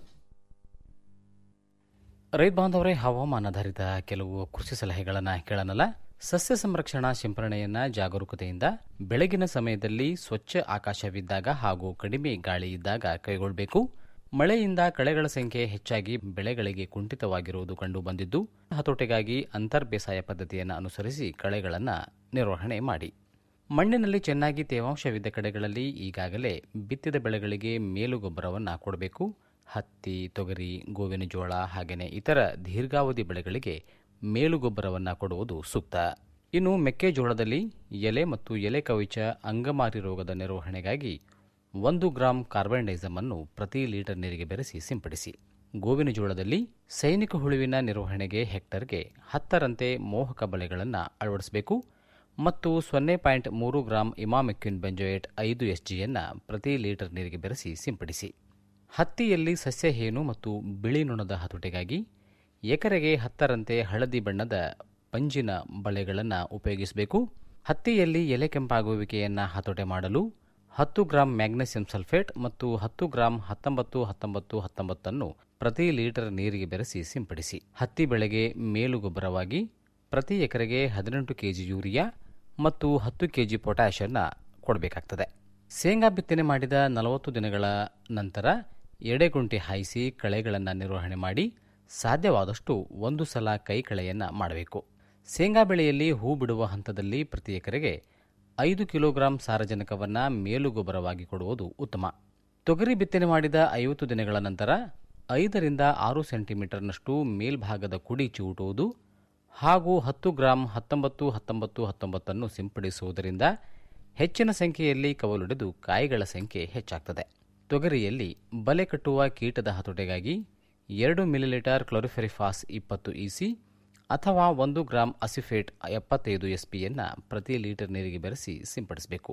ರೈತ ಬಾಂಧವರೇ ಹವಾಮಾನಾಧಾರಿತ ಕೆಲವು ಕೃಷಿ ಸಲಹೆಗಳನ್ನು ಕೇಳೋಣಲ್ಲ ಸಸ್ಯ ಸಂರಕ್ಷಣಾ ಸಿಂಪರಣೆಯನ್ನ ಜಾಗರೂಕತೆಯಿಂದ ಬೆಳಗಿನ ಸಮಯದಲ್ಲಿ ಸ್ವಚ್ಛ ಆಕಾಶವಿದ್ದಾಗ ಹಾಗೂ ಕಡಿಮೆ ಗಾಳಿ ಇದ್ದಾಗ ಕೈಗೊಳ್ಳಬೇಕು ಮಳೆಯಿಂದ ಕಳೆಗಳ ಸಂಖ್ಯೆ ಹೆಚ್ಚಾಗಿ ಬೆಳೆಗಳಿಗೆ ಕುಂಠಿತವಾಗಿರುವುದು ಕಂಡು ಬಂದಿದ್ದು ಹತೋಟಿಗಾಗಿ ಅಂತರ್ ಬೇಸಾಯ ಪದ್ಧತಿಯನ್ನು ಅನುಸರಿಸಿ ಕಳೆಗಳನ್ನು ನಿರ್ವಹಣೆ ಮಾಡಿ ಮಣ್ಣಿನಲ್ಲಿ ಚೆನ್ನಾಗಿ ತೇವಾಂಶವಿದ್ದ ಕಡೆಗಳಲ್ಲಿ ಈಗಾಗಲೇ ಬಿತ್ತಿದ ಬೆಳೆಗಳಿಗೆ ಮೇಲು ಗೊಬ್ಬರವನ್ನು ಕೊಡಬೇಕು ಹತ್ತಿ ತೊಗರಿ ಗೋವಿನ ಜೋಳ ಹಾಗೆಯೇ ಇತರ ದೀರ್ಘಾವಧಿ ಬೆಳೆಗಳಿಗೆ ಮೇಲು ಗೊಬ್ಬರವನ್ನು ಕೊಡುವುದು ಸೂಕ್ತ ಇನ್ನು ಮೆಕ್ಕೆಜೋಳದಲ್ಲಿ ಎಲೆ ಮತ್ತು ಎಲೆ ಕವಿಚ ಅಂಗಮಾರಿ ರೋಗದ ನಿರ್ವಹಣೆಗಾಗಿ ಒಂದು ಗ್ರಾಂ ಕಾರ್ಬನ್ಡೈಸಮ್ ಅನ್ನು ಪ್ರತಿ ಲೀಟರ್ ನೀರಿಗೆ ಬೆರೆಸಿ ಸಿಂಪಡಿಸಿ ಗೋವಿನ ಜೋಳದಲ್ಲಿ ಸೈನಿಕ ಹುಳುವಿನ ನಿರ್ವಹಣೆಗೆ ಹೆಕ್ಟರ್ಗೆ ಹತ್ತರಂತೆ ಮೋಹಕ ಬಲೆಗಳನ್ನು ಅಳವಡಿಸಬೇಕು ಮತ್ತು ಸೊನ್ನೆ ಪಾಯಿಂಟ್ ಮೂರು ಗ್ರಾಂ ಇಮಾಮೆಕ್ಯುನ್ ಬೆಂಜೋಯೇಟ್ ಐದು ಎಸ್ಜಿಯನ್ನು ಪ್ರತಿ ಲೀಟರ್ ನೀರಿಗೆ ಬೆರೆಸಿ ಸಿಂಪಡಿಸಿ ಹತ್ತಿಯಲ್ಲಿ ಸಸ್ಯಹೇನು ಮತ್ತು ಬಿಳಿ ನೊಣದ ಹತೋಟಿಗಾಗಿ ಎಕರೆಗೆ ಹತ್ತರಂತೆ ಹಳದಿ ಬಣ್ಣದ ಪಂಜಿನ ಬಳೆಗಳನ್ನು ಉಪಯೋಗಿಸಬೇಕು ಹತ್ತಿಯಲ್ಲಿ ಎಲೆ ಕೆಂಪಾಗುವಿಕೆಯನ್ನು ಹತೋಟೆ ಮಾಡಲು ಹತ್ತು ಗ್ರಾಂ ಮ್ಯಾಗ್ನೆಸಿಯಂ ಸಲ್ಫೇಟ್ ಮತ್ತು ಹತ್ತು ಗ್ರಾಂ ಹತ್ತೊಂಬತ್ತು ಹತ್ತೊಂಬತ್ತು ಹತ್ತೊಂಬತ್ತನ್ನು ಪ್ರತಿ ಲೀಟರ್ ನೀರಿಗೆ ಬೆರೆಸಿ ಸಿಂಪಡಿಸಿ ಹತ್ತಿ ಬೆಳೆಗೆ ಮೇಲು ಗೊಬ್ಬರವಾಗಿ ಪ್ರತಿ ಎಕರೆಗೆ ಹದಿನೆಂಟು ಕೆಜಿ ಯೂರಿಯಾ ಮತ್ತು ಹತ್ತು ಕೆಜಿ ಪೊಟ್ಯಾಷ್ ಅನ್ನ ಕೊಡಬೇಕಾಗ್ತದೆ ಶೇಂಗಾ ಬಿತ್ತನೆ ಮಾಡಿದ ನಲವತ್ತು ದಿನಗಳ ನಂತರ ಎಡೆಗುಂಟಿ ಹಾಯಿಸಿ ಕಳೆಗಳನ್ನು ನಿರ್ವಹಣೆ ಮಾಡಿ ಸಾಧ್ಯವಾದಷ್ಟು ಒಂದು ಸಲ ಕೈ ಕಳೆಯನ್ನು ಮಾಡಬೇಕು ಶೇಂಗಾ ಬೆಳೆಯಲ್ಲಿ ಹೂ ಬಿಡುವ ಹಂತದಲ್ಲಿ ಪ್ರತಿ ಎಕರೆಗೆ ಐದು ಕಿಲೋಗ್ರಾಂ ಸಾರಜನಕವನ್ನು ಮೇಲು ಗೊಬ್ಬರವಾಗಿ ಕೊಡುವುದು ಉತ್ತಮ ತೊಗರಿ ಬಿತ್ತನೆ ಮಾಡಿದ ಐವತ್ತು ದಿನಗಳ ನಂತರ ಐದರಿಂದ ಆರು ಸೆಂಟಿಮೀಟರ್ನಷ್ಟು ಮೇಲ್ಭಾಗದ ಕುಡಿ ಚಿವುಟುವುದು ಹಾಗೂ ಹತ್ತು ಗ್ರಾಂ ಹತ್ತೊಂಬತ್ತು ಹತ್ತೊಂಬತ್ತು ಹತ್ತೊಂಬತ್ತನ್ನು ಸಿಂಪಡಿಸುವುದರಿಂದ ಹೆಚ್ಚಿನ ಸಂಖ್ಯೆಯಲ್ಲಿ ಕವಲೊಡೆದು ಕಾಯಿಗಳ ಸಂಖ್ಯೆ ಹೆಚ್ಚಾಗ್ತದೆ ತೊಗರಿಯಲ್ಲಿ ಬಲೆ ಕಟ್ಟುವ ಕೀಟದ ಹತೋಟೆಗಾಗಿ ಎರಡು ಮಿಲಿಲೀಟರ್ ಕ್ಲೋರಿಫೆರಿಫಾಸ್ ಇಪ್ಪತ್ತು ಇಸಿ ಅಥವಾ ಒಂದು ಗ್ರಾಂ ಅಸಿಫೇಟ್ ಎಪ್ಪತ್ತೈದು ಎಸ್ಪಿಯನ್ನು ಪ್ರತಿ ಲೀಟರ್ ನೀರಿಗೆ ಬೆರೆಸಿ ಸಿಂಪಡಿಸಬೇಕು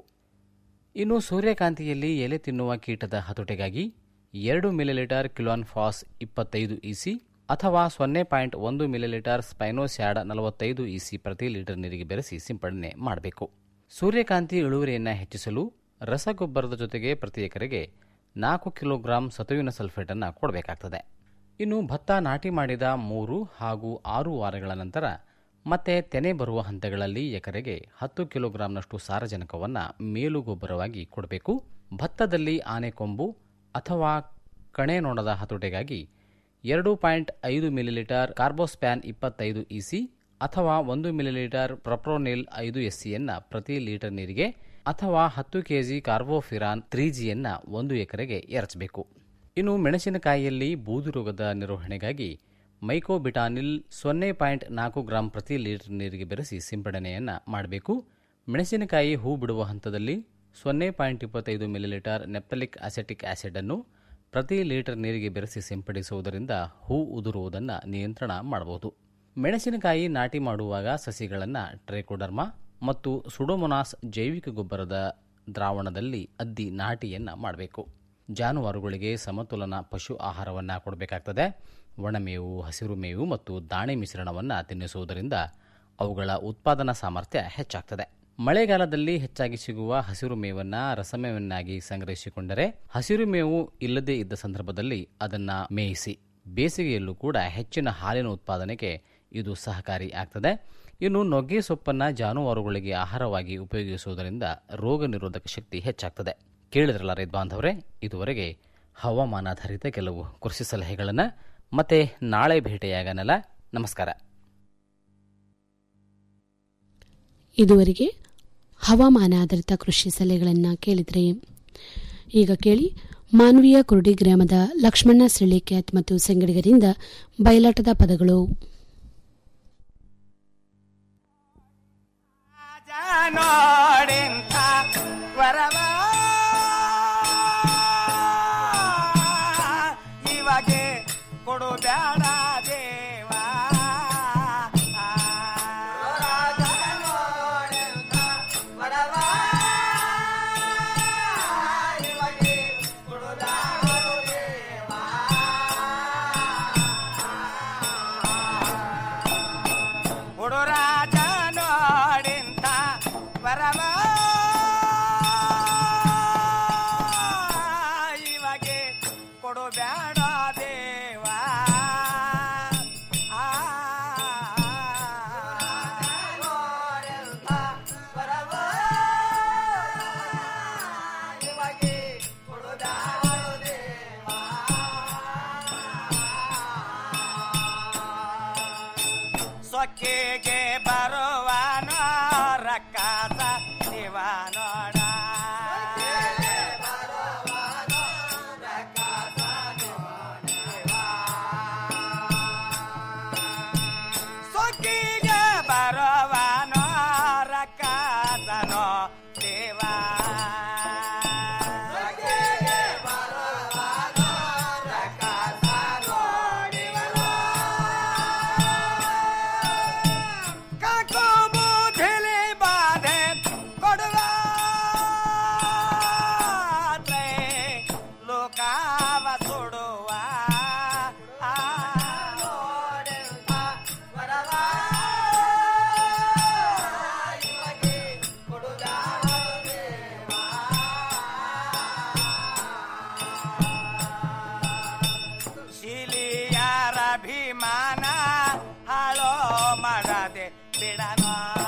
ಇನ್ನು ಸೂರ್ಯಕಾಂತಿಯಲ್ಲಿ ಎಲೆ ತಿನ್ನುವ ಕೀಟದ ಹತೋಟೆಗಾಗಿ ಎರಡು ಮಿಲಿಲೀಟರ್ ಕಿಲೋನ್ ಫಾಸ್ ಇಪ್ಪತ್ತೈದು ಇಸಿ ಅಥವಾ ಸೊನ್ನೆ ಪಾಯಿಂಟ್ ಒಂದು ಮಿಲಿಲೀಟರ್ ಸ್ಪೈನೋಸ್ಯಾಡ್ ನಲವತ್ತೈದು ಇಸಿ ಪ್ರತಿ ಲೀಟರ್ ನೀರಿಗೆ ಬೆರೆಸಿ ಸಿಂಪಡಣೆ ಮಾಡಬೇಕು ಸೂರ್ಯಕಾಂತಿ ಇಳುವರಿಯನ್ನು ಹೆಚ್ಚಿಸಲು ರಸಗೊಬ್ಬರದ ಜೊತೆಗೆ ಪ್ರತಿ ಎಕರೆಗೆ ನಾಲ್ಕು ಕಿಲೋಗ್ರಾಂ ಸತುವಿನ ಸಲ್ಫೇಟನ್ನು ಕೊಡಬೇಕಾಗ್ತದೆ ಇನ್ನು ಭತ್ತ ನಾಟಿ ಮಾಡಿದ ಮೂರು ಹಾಗೂ ಆರು ವಾರಗಳ ನಂತರ ಮತ್ತೆ ತೆನೆ ಬರುವ ಹಂತಗಳಲ್ಲಿ ಎಕರೆಗೆ ಹತ್ತು ಕಿಲೋಗ್ರಾಂನಷ್ಟು ಸಾರಜನಕವನ್ನು ಮೇಲು ಗೊಬ್ಬರವಾಗಿ ಕೊಡಬೇಕು ಭತ್ತದಲ್ಲಿ ಆನೆಕೊಂಬು ಅಥವಾ ಕಣೆ ನೊಣದ ಹತೋಟೆಗಾಗಿ ಎರಡು ಪಾಯಿಂಟ್ ಐದು ಮಿಲಿಲೀಟರ್ ಕಾರ್ಬೋಸ್ಪ್ಯಾನ್ ಇಪ್ಪತ್ತೈದು ಇಸಿ ಅಥವಾ ಒಂದು ಮಿಲಿಲೀಟರ್ ಪ್ರೊಪ್ರೋನಿಲ್ ಐದು ಎಸ್ಸಿಯನ್ನು ಪ್ರತಿ ಲೀಟರ್ ನೀರಿಗೆ ಅಥವಾ ಹತ್ತು ಕೆಜಿ ಕಾರ್ಬೋಫಿರಾನ್ ತ್ರೀ ಜಿಯನ್ನು ಒಂದು ಎಕರೆಗೆ ಎರಚಬೇಕು ಇನ್ನು ಮೆಣಸಿನಕಾಯಿಯಲ್ಲಿ ಬೂದು ರೋಗದ ನಿರ್ವಹಣೆಗಾಗಿ ಮೈಕೋಬಿಟಾನಿಲ್ ಸೊನ್ನೆ ಪಾಯಿಂಟ್ ನಾಲ್ಕು ಗ್ರಾಂ ಪ್ರತಿ ಲೀಟರ್ ನೀರಿಗೆ ಬೆರೆಸಿ ಸಿಂಪಡಣೆಯನ್ನು ಮಾಡಬೇಕು ಮೆಣಸಿನಕಾಯಿ ಹೂ ಬಿಡುವ ಹಂತದಲ್ಲಿ ಸೊನ್ನೆ ಪಾಯಿಂಟ್ ಇಪ್ಪತ್ತೈದು ಮಿಲಿಲೀಟರ್ ನೆಪ್ತಲಿಕ್ ಅಸೆಟಿಕ್ ಆಸಿಡ್ ಅನ್ನು ಪ್ರತಿ ಲೀಟರ್ ನೀರಿಗೆ ಬೆರೆಸಿ ಸಿಂಪಡಿಸುವುದರಿಂದ ಹೂ ಉದುರುವುದನ್ನು ನಿಯಂತ್ರಣ ಮಾಡಬಹುದು ಮೆಣಸಿನಕಾಯಿ ನಾಟಿ ಮಾಡುವಾಗ ಸಸಿಗಳನ್ನು ಟ್ರೈಕೋಡರ್ಮಾ ಮತ್ತು ಸುಡೋಮೊನಾಸ್ ಜೈವಿಕ ಗೊಬ್ಬರದ ದ್ರಾವಣದಲ್ಲಿ ಅದ್ದಿ ನಾಟಿಯನ್ನು ಮಾಡಬೇಕು ಜಾನುವಾರುಗಳಿಗೆ ಸಮತೋಲನ ಪಶು ಆಹಾರವನ್ನು ಕೊಡಬೇಕಾಗ್ತದೆ ಒಣಮೇವು ಹಸಿರು ಮೇವು ಮತ್ತು ದಾಣೆ ಮಿಶ್ರಣವನ್ನು ತಿನ್ನಿಸುವುದರಿಂದ ಅವುಗಳ ಉತ್ಪಾದನಾ ಸಾಮರ್ಥ್ಯ ಹೆಚ್ಚಾಗ್ತದೆ ಮಳೆಗಾಲದಲ್ಲಿ ಹೆಚ್ಚಾಗಿ ಸಿಗುವ ಹಸಿರು ಮೇವನ್ನ ರಸಮೇವನ್ನಾಗಿ ಸಂಗ್ರಹಿಸಿಕೊಂಡರೆ ಹಸಿರು ಮೇವು ಇಲ್ಲದೇ ಇದ್ದ ಸಂದರ್ಭದಲ್ಲಿ ಅದನ್ನ ಮೇಯಿಸಿ ಬೇಸಿಗೆಯಲ್ಲೂ ಕೂಡ ಹೆಚ್ಚಿನ ಹಾಲಿನ ಉತ್ಪಾದನೆಗೆ ಇದು ಸಹಕಾರಿ ಆಗ್ತದೆ ಇನ್ನು ನುಗ್ಗೆ ಸೊಪ್ಪನ್ನು ಜಾನುವಾರುಗಳಿಗೆ ಆಹಾರವಾಗಿ ಉಪಯೋಗಿಸುವುದರಿಂದ ರೋಗ ನಿರೋಧಕ ಶಕ್ತಿ ಹೆಚ್ಚಾಗ್ತದೆ ಕೇಳಿದ್ರಲ್ಲ ರೈತ ಬಾಂಧವರೇ ಇದುವರೆಗೆ ಹವಾಮಾನಾಧಾರಿತ ಕೆಲವು ಕೃಷಿ ಸಲಹೆಗಳನ್ನು ಮತ್ತೆ ನಾಳೆ ಭೇಟಿಯಾಗನಲ್ಲ ನಮಸ್ಕಾರ ಇದುವರೆಗೆ ಹವಾಮಾನ ಆಧಾರಿತ ಕೃಷಿ ಸಲಹೆಗಳನ್ನು ಕೇಳಿದ್ರಿ ಈಗ ಕೇಳಿ ಮಾನವೀಯ ಕುರುಡಿ ಗ್ರಾಮದ ಲಕ್ಷ್ಮಣ ಸಿಳ್ಳಿಕ್ಯಾತ್ ಮತ್ತು ಸಂಗಡಿಗರಿಂದ ಬಯಲಾಟದ ಪದಗಳು ನೋಡಿಂತ ವರವ ಇವಾಗೆ ಕೊಡು ಬೇಡ ದೇವ ಕೊಡು ರಾಜ ನೋಡಿಂತ ವರವ ಇವಾಗೆ ಕೊಡು ಬೇಡ ದೇವ ಸೊಕ್ಕಿಗೆ ಬರುವನ ರಕ್ಕಸ ಶಿವ ನೋಡ ಸೊಕ್ಕಿಗೆ ಬರುವನ ರಕ್ಕಸನೋ ದೇವ ಕಾಕು ಬೂದಿಲಿ ಬಾಧೆ ಕೊಡುವ ಲೋಕಾವ ಸುಡುವ ಶಿಲಿಯಾರ ಅಭಿಮಾನ ಹಾಳೋ ಮಾಡದೆ ಬಿಡನ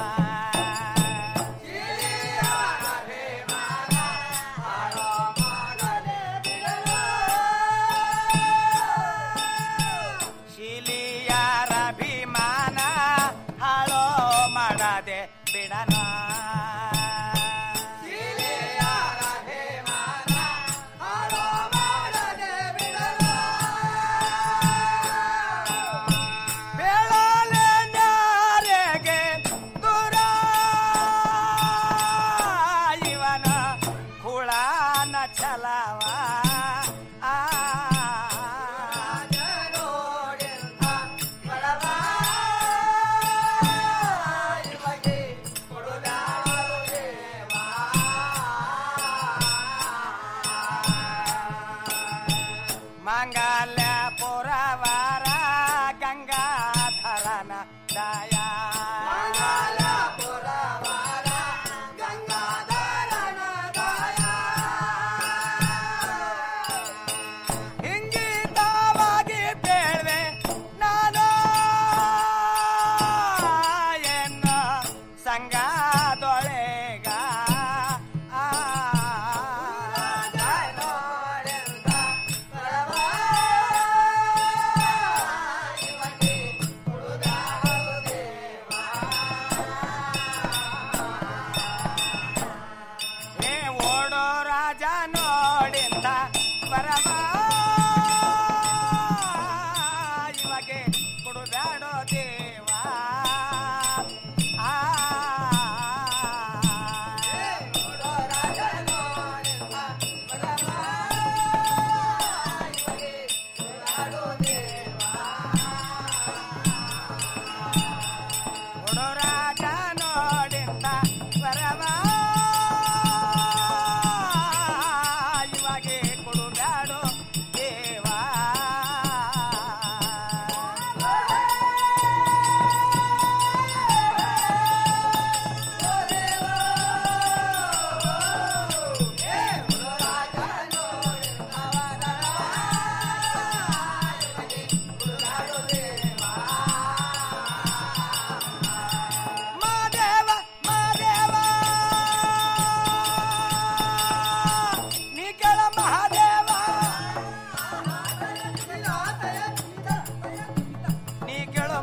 ಶಿಲಿಯಾರ ಅಭಿಮಾನ ಹಾಳೋ ಮಾಡದೆ ಬಿಡನ ಬೇಳಾಲೆ ನ್ಯಾರೆಗೆ ದೂರ ಇವನ ಕುಳಾನ ಚಲವ ಆ ಮಂಗಲ ಪುರವರ ಗಂಗಾಧರನ ದಯ ಹಿಂಗಿತವಾಗಿ ಬೇಡ್ವೆ ನಾನು ಎನ್ನ ಸಂಗದೊಳೆಗ ಆ ಏ ಓಡೋ ರಾಜ ನೋಡಿಂದ ಬರವ ಇವಾಗೆ ಕೊಡುಬ್ಯಾಡೋ ದೇವ ಆ ಕೊಡೋ ರಾಜ ನೋಡಿಂದ ಬರವ ಇವಾಗೆ ಕೊಡು ಬ್ಯಾಡೋ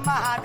ಮಹಾದೇವ